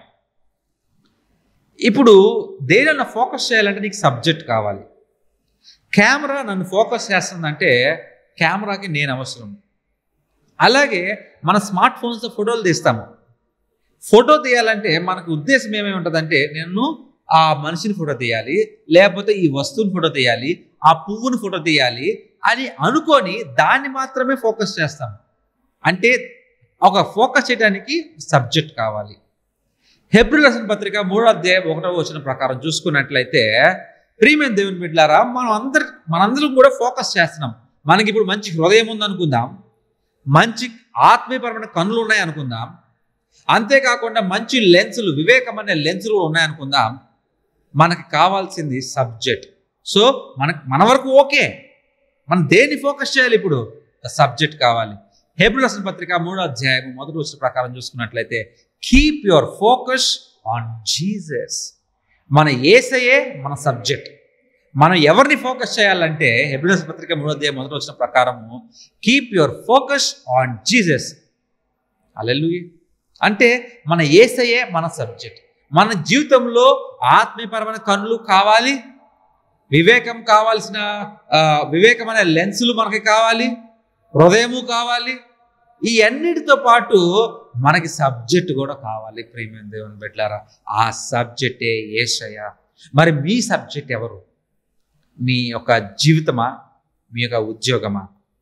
ఇప్పుడు దేనిలో ఫోకస్ చేయాలంటే నీకు సబ్జెక్ట్ కావాలి కెమెరా నన్ను ఫోకస్ చేస్తుందంటే కెమెరాకి నేను అవసరం అలాగే మన స్మార్ట్ ఫోన్స్తో ఫోటోలు తీస్తాము ఫోటో తీయాలంటే మనకు ఉద్దేశం ఏమేమి ఉంటుందంటే నేను ఆ మనిషిని ఫోటో తీయాలి లేకపోతే ఈ వస్తువుని ఫోటో తీయాలి ఆ పువ్వుని ఫోటో తీయాలి అని అనుకొని దాన్ని మాత్రమే ఫోకస్ చేస్తాం అంటే ఒక ఫోకస్ చేయడానికి సబ్జెక్ట్ కావాలి హెబ్రి రసన పత్రిక మూడో అధ్యాయం ఒకటో వచ్చిన ప్రకారం చూసుకున్నట్లయితే ప్రియమైన దేవుని బిడ్డారా మనం అందరి మనందరం కూడా ఫోకస్ చేస్తున్నాం మనకి ఇప్పుడు మంచి హృదయం ఉందనుకుందాం మంచి ఆత్మీయపరమైన కన్నులు ఉన్నాయి అనుకుందాం అంతేకాకుండా మంచి లెన్సులు వివేకం అనే లెన్సులు ఉన్నాయనుకుందాం మనకి కావాల్సింది సబ్జెక్ట్ సో మనకు మన వరకు ఓకే మనం దేన్ని ఫోకస్ చేయాలి ఇప్పుడు సబ్జెక్ట్ కావాలి హేబ్రూ రాసిన పత్రిక మూడో అధ్యాయం మొదటి వచ్చిన ప్రకారం చూసుకున్నట్లయితే keep your focus on Jesus మన ఏసయే మన సబ్జెక్ట్ మనం ఎవరిని ఫోకస్ చేయాలంటే హెబ్రూ రాసిన పత్రిక మూడో అధ్యాయం మొదటి వచ్చిన ప్రకారము keep your focus on Jesus అలెలుయే అంటే మన ఏసయే మన సబ్జెక్ట్ మన జీవితంలో ఆత్మీయపరమైన కన్నులు కావాలి వివేకం కావాల్సిన ఆ, వివేకమైన లెన్సులు మనకి కావాలి హృదయము కావాలి ఈ అన్నిటితో పాటు మనకి సబ్జెక్ట్ కూడా కావాలి ప్రేమ దేవుని బిడ్డారా ఆ సబ్జెక్టే ఏషయ మరి మీ సబ్జెక్ట్ ఎవరు మీ యొక్క జీవితమా మీ యొక్క ఉద్యోగమా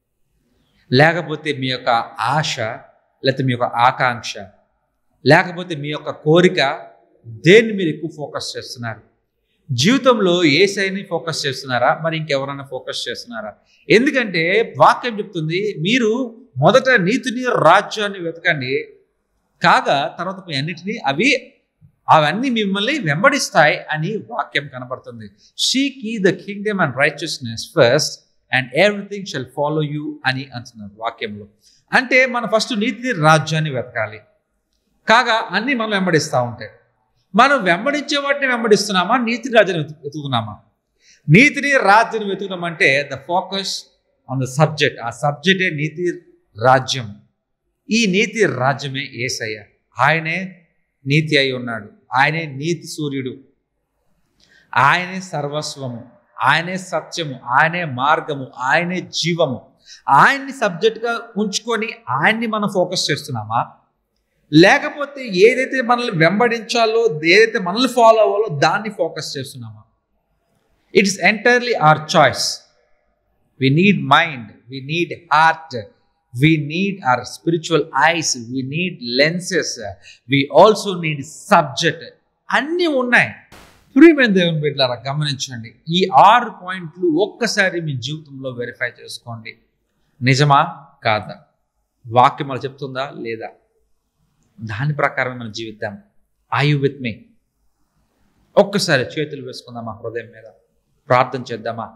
లేకపోతే మీ యొక్క ఆశ లేకపోతే మీ యొక్క ఆకాంక్ష లేకపోతే మీ యొక్క కోరిక దేన్ని మీరు ఎక్కువ ఫోకస్ చేస్తున్నారు జీవితంలో ఏ సైని ఫోకస్ చేస్తున్నారా మరి ఇంకెవరైనా ఫోకస్ చేస్తున్నారా ఎందుకంటే వాక్యం చెప్తుంది మీరు మొదట నీతిని రాజ్యాన్ని వెతకండి కాగా తర్వాత మీ అన్నిటినీ అవి అవన్నీ మిమ్మల్ని వెంబడిస్తాయి అని వాక్యం కనబడుతుంది seek ye the kingdom and righteousness first and everything shall follow you అని అంటున్నారు వాక్యంలో అంటే మనం ఫస్ట్ నీతి రాజ్యాన్ని వెతకాలి కాగా అన్నీ మనం వెంబడిస్తూ ఉంటాయి మనం వెంబడించే వాటిని వెంబడిస్తున్నామా నీతి రాజ్యాన్ని వెతు- వెతుకుతున్నామా నీతిని రాజ్యాన్ని వెతుకుతామంటే the focus on the subject ఆ సబ్జెక్టే నీతి రాజ్యం ఈ నీతి రాజ్యమే ఏసయ్య ఆయనే నీతి అయి ఉన్నాడు ఆయనే నీతి సూర్యుడు ఆయనే సర్వస్వము ఆయనే సత్యము ఆయనే మార్గము ఆయనే జీవము ఆయన్ని సబ్జెక్ట్గా ఉంచుకొని ఆయన్ని మనం ఫోకస్ చేస్తున్నామా లేకపోతే ఏదైతే మనల్ని వెంబడించాలో ఏదైతే మనల్ని ఫాలో అవ్వాలో దాన్ని ఫోకస్ చేస్తున్నామా it's entirely our choice we need mind we need heart we need our spiritual eyes we need lenses we also need subject అన్నీ ఉన్నాయి ప్రియమైన దేవుని బిడ్డలారా గమనించండి ఈ ఆరు పాయింట్లు ఒక్కసారి మీ జీవితంలో వెరిఫై చేసుకోండి నిజమా కాదా వాక్యం అలా చెప్తుందా లేదా దాని ప్రకారం మనం జీవిద్దాం ఐ యు విత్ మీ ఒక్కసారి చేతులు వేసుకుందామా హృదయం మీద ప్రార్థన చేద్దామా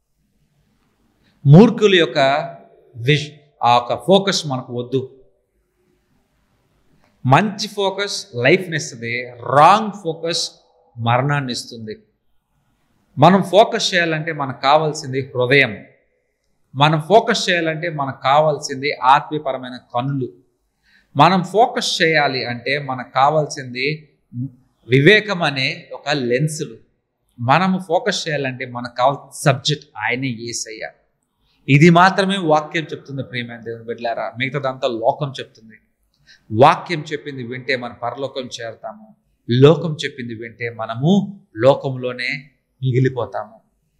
మూర్ఖుల యొక్క విష్ ఆ యొక్క ఫోకస్ మనకు వద్దు మంచి ఫోకస్ లైఫ్ని ఇస్తుంది రాంగ్ ఫోకస్ మరణాన్ని ఇస్తుంది మనం ఫోకస్ చేయాలంటే మనకు కావాల్సింది హృదయం మనం ఫోకస్ చేయాలంటే మనకు కావాల్సింది ఆత్మీయపరమైన కనులు మనం ఫోకస్ చేయాలి అంటే మనకు కావాల్సింది వివేకం అనే ఒక లెన్సులు మనము ఫోకస్ చేయాలంటే మనకు కావాల్సిన సబ్జెక్ట్ ఆయనే ఏసయ్య ఇది మాత్రమే వాక్యం చెప్తుంది ప్రేమ దేవుని బిడ్డలారా మిగతాదంతా లోకం చెప్తుంది వాక్యం చెప్పింది వింటే మన పరలోకం చేరుతాము లోకం చెప్పింది వింటే మనము లోకంలోనే మిగిలిపోతాము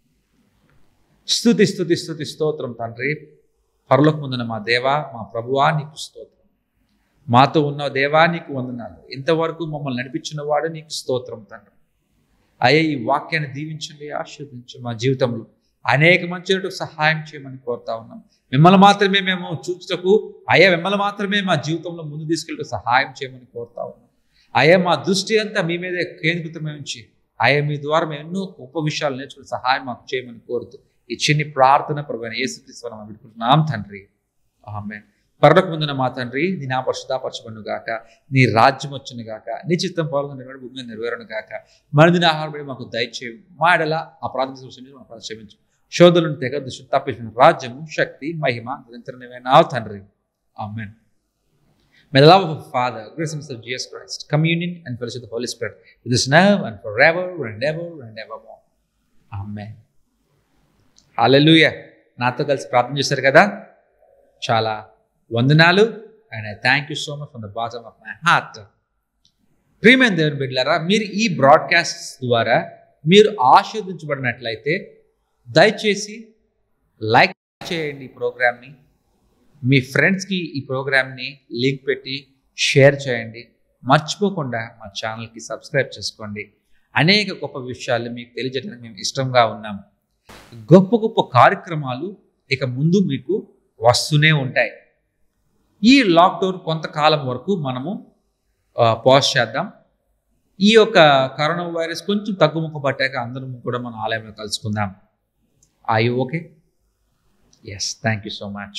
స్థుతి స్థుతి స్థుతి స్తోత్రం తండ్రి పరలోక ముందున మా దేవా మా ప్రభువా నీకు స్తోత్రం మాతో ఉన్న దేవా నీకు వందనాలు ఇంతవరకు మమ్మల్ని నడిపించిన వాడు నీకు స్తోత్రం తండ్రి అయ్యా ఈ వాక్యాన్ని దీవించండి ఆశీర్వదించు మా జీవితంలో అనేక మంచి సహాయం చేయమని కోరుతా ఉన్నాం మిమ్మల్ని మాత్రమే మేము చూచుటకు అయ్యా మిమ్మల్ని మాత్రమే మా జీవితంలో ముందు తీసుకెళ్ళి సహాయం చేయమని కోరుతా ఉన్నాం అయ్యా మా దృష్టి అంతా మీ మీదే కేంద్రీకృతమై ఉంచి అయ్యా మీ ద్వారా మేము ఎన్నో గొప్ప విషయాలు నేర్చుకుని సహాయం మాకు చేయమని కోరుతూ ఈ చిన్ని ప్రార్థన ప్రభు యేసుక్రీస్తు మనం పెట్టుకుంటున్నాం తండ్రి ఆమె పరలోక ముందున మా తండ్రి నీ నా పరిశుధాపరచబడును గాక నీ రాజ్యం వచ్చును గాక నీ చిత్తం పౌరులు నెరవేరు భూమి మీద నెరవేరును గాక మనదిన ఆహారం పడి మాకు దయచేయం మా ఎడల ఆ ప్రార్థన క్షమించు మా ప్రార్థన క్షమించు శోధులను తెగ దృష్టి తప్పించిన రాజ్యము శక్తి మహిమ నిరంతరమైన తండ్రి amen May the love of our Father, grace and of Jesus Christ, communion and fellowship of the Holy Spirit with us now and forever and ever and evermore. Amen. Hallelujah. నాతో కలిసి ప్రార్థన చేశారు కదా చాలా వందనాలు and I thank you so much from the bottom of my heart ప్రియమైన దేవుని బిడ్డలారా మీరు ఈ బ్రాడ్కాస్ట్ ద్వారా మీరు ఆశీర్వదించబడినట్లయితే దయచేసి లైక్ చేయండి ఈ ప్రోగ్రామ్ని మీ ఫ్రెండ్స్కి ఈ ప్రోగ్రామ్ని లింక్ పెట్టి షేర్ చేయండి మర్చిపోకుండా మా ఛానల్కి సబ్స్క్రైబ్ చేసుకోండి అనేక గొప్ప విషయాలు మీకు తెలియజేయడానికి మేము ఇష్టంగా ఉన్నాము గొప్ప గొప్ప కార్యక్రమాలు ఇక ముందు మీకు వస్తూనే ఉంటాయి ఈ లాక్డౌన్ కొంతకాలం వరకు మనము పాజ్ చేద్దాం ఈ యొక్క కరోనా వైరస్ కొంచెం తగ్గుముఖ పట్టాక అందరం కూడా మన ఆలయంలో కలుసుకుందాం I okay yes thank you so much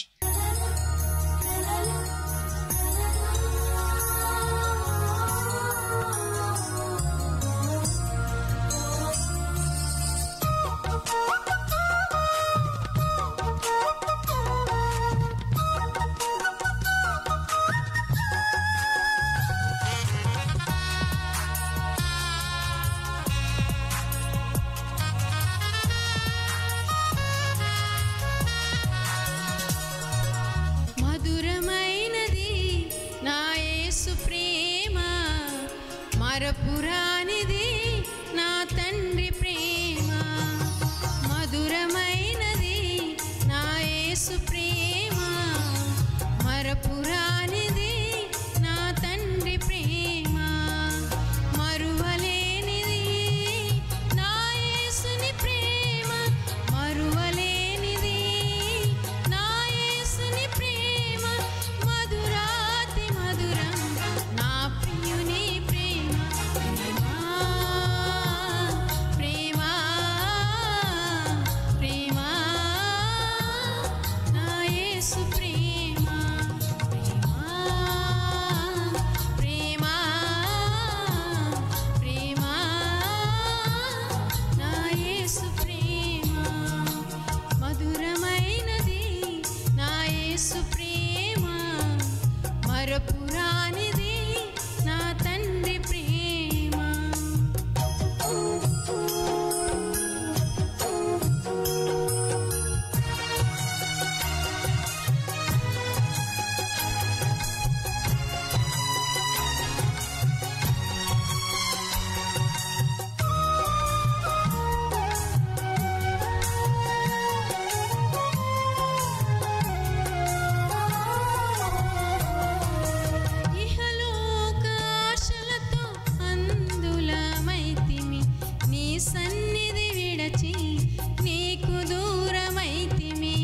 విడచి నీకు దూరమైతిమి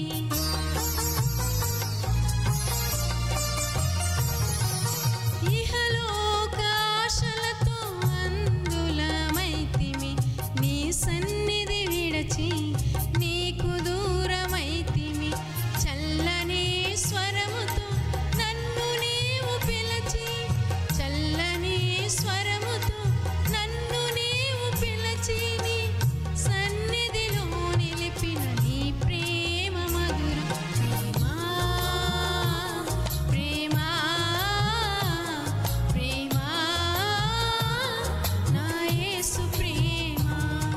ఇహలోకాశలతో అందులమైతిమి నీ సన్నిధి విడచి నీకు దూరమైతిమి చల్లని స్వరముతో నన్ను నీవు పిలచి చల్లని స్వరముతో నన్ను నీవు పిలచి నీ సన్నిధిలో నిలిపిన నీ ప్రేమ మధురం ప్రేమా ప్రేమా ప్రేమా నా యేసు ప్రేమా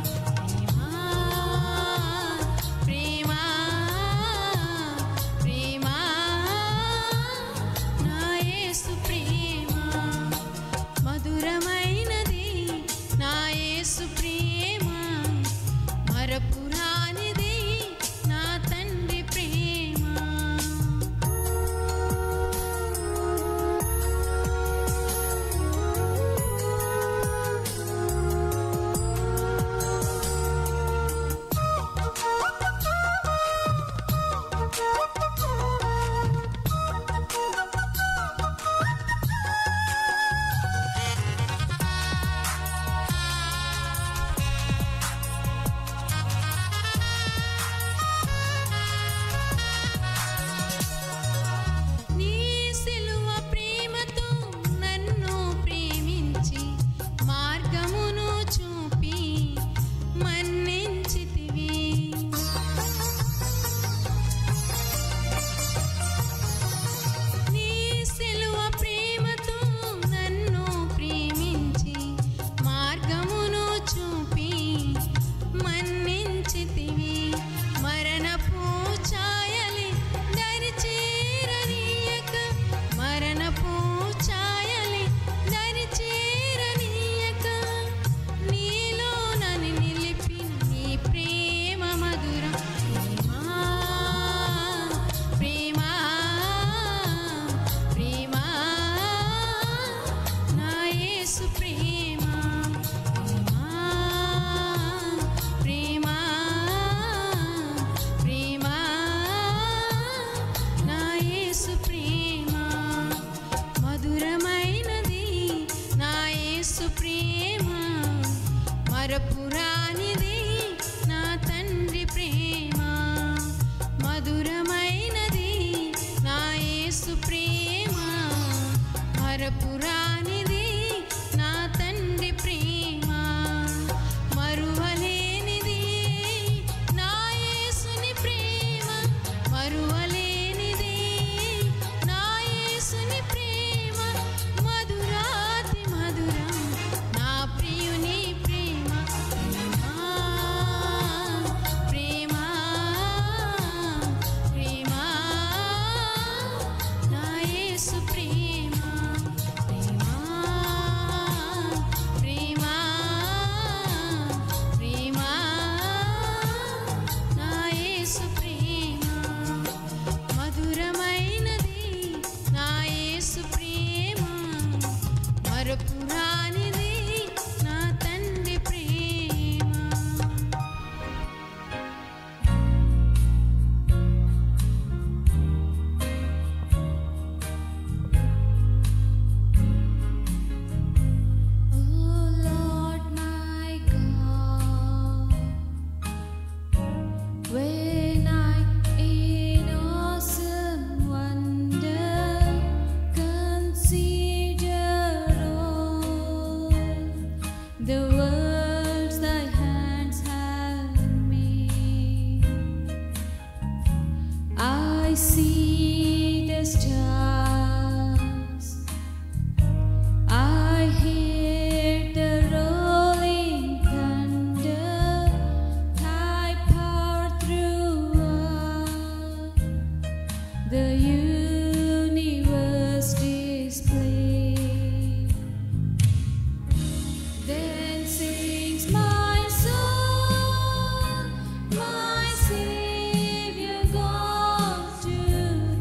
ప్రేమా ప్రేమా ప్రేమా నా యేసు ప్రేమా మధురమైనది నా యేసు ప్రేమ మరపురానిది నా తండ్రి ప్రేమ నీ సిలువ ప్రేమతో నన్ను ప్రేమించి మార్గమును చూపి మన్నించితివి నీ సిలువ ప్రేమతో నన్ను ప్రేమించి మార్గమును చూపి మన్నించితివి మరణపు ఛాయలి దరి చేరనీయక మరణపు ఛాయలి దరి చేరనీయక నీలో నన్ను నిలిపిన నీ ప్రేమ మధురం ప్రేమా ప్రేమా ప్రేమా నా యేసు ప్రేమ ప్రేమా ప్రేమా నా యేసు ప్రేమ మధురమైనది నా యేసు ప్రేమ మరపురానిది నా తండ్రి ప్రేమ మధురమైనది నా యేసు ప్రేమ మరపురానిది నా తండ్రి ప్రేమ మరువలేనిది నా యేసుని ప్రేమ మరువలేనిది నా యేసుని ప్రేమ మధురాతి మధురం నా ప్రియుని ప్రేమ ప్రేమ ప్రేమ నా యేసు ప్రేమ ప్రేమ ప్రేమ ప్రేమ నా యేసు ప్రేమ మధురమైనది నా యేసు ప్రేమ మరపురానిది నా తండ్రి ప్రేమ Oh Lord my God, when I in awesome wonder consider all the worlds thy hands have made, I see the stars. I hear the rolling thunder, thy power throughout the universe display. Then sings my soul, my Savior God to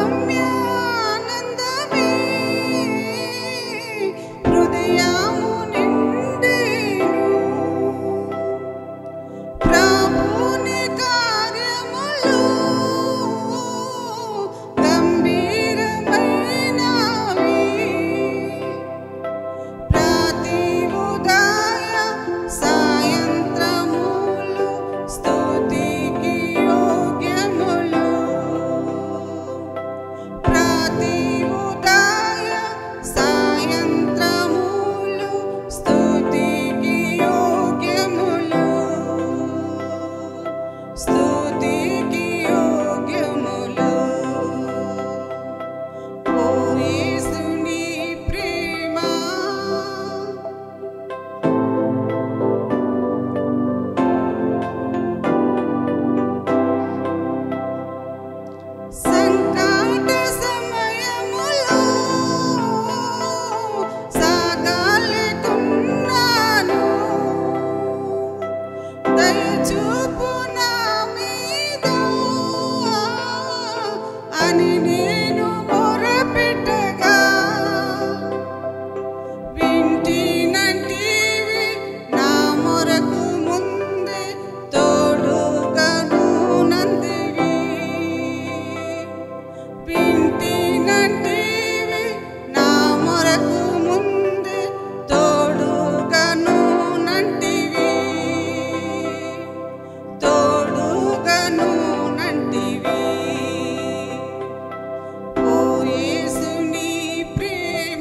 రమ్యానందమే హృదయము నిండెను ప్రభుని కార్యములు గంభీరమైనవి ప్రతి ఉదయ సాయంత్రములు స్తుతికి యోగ్యములు ప్రతి ఉదయ సాయంత్రములు స్తుతికి యోగ్యములు స్తుతికి యోగ్యములు ఓ యేసుని ప్రేమ సంకట సమయములో సాగాలేకున్నాను దయచూపు నా మీద అని నేను మొరపెట్టగా వింటినంటివి నా మొరకు ముందే తోడుగను నందివి వింటినంటివి నా మొరకు ముందే తోడుగను నంటివి తోడుగను నంటివి ఓ యేసుని ప్రేమ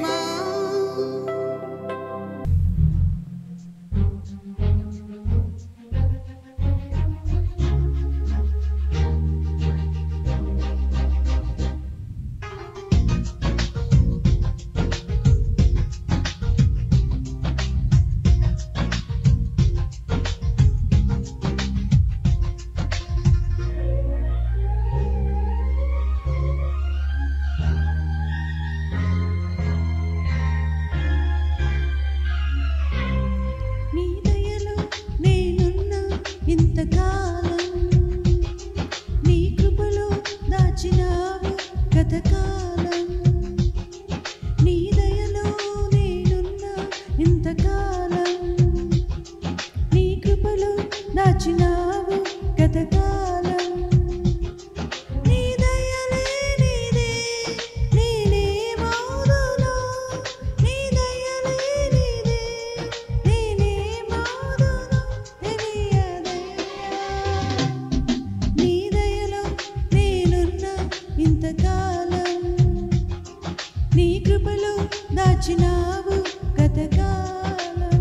నీ దయలో నేనున్నా ఇంతకాలం నీ కృపలో దాచినావు గతకాలం నీ దయలో నేనున్నా ఇంతకాలం నీ కృపలో దాచినావు గతకాలం నీ దయలే నీదే నేనే మౌదును నీ దయలే నీదే నేనే మౌదును తెలియదయ్యా నీ దయలో నేనున్నా ఇంతకాలం నీ కృపలో దాచినావు గతకాలం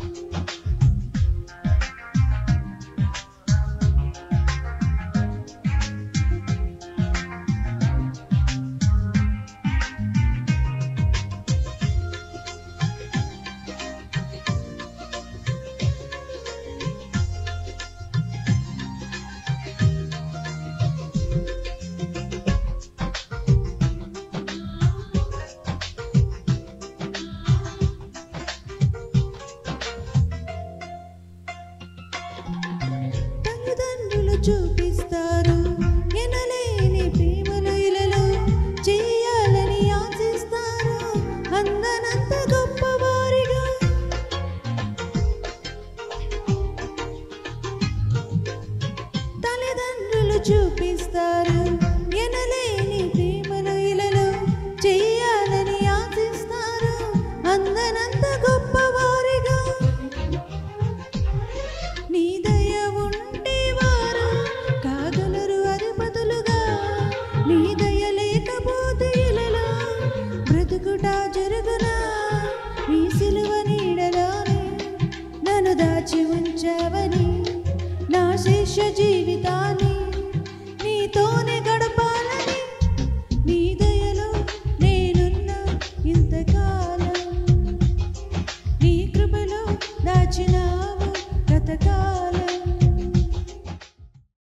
తల్లిదండ్రులు చూపిస్తారు ఎనలేని ప్రేమలు ఇలలో చేయాలని ఆశిస్తారు అందనంత గొప్పవారిగా తల్లిదండ్రులు చూపిస్తారు ఎనలేని ప్రేమలు ఇలలో చేయాలని ఆశిస్తారు అందనంత గొప్పవారిగా నీ దయ ఉంటే వారు కాగలరు అధిపతులుగా నీ దయ లేకపోతే ఇలలో బ్రతుకుట జరుగునా నీ సిలువ నీడలోనే నన్ను దాచి ఉంచావని నా శిష్య జీవితాన్ని నీతోనే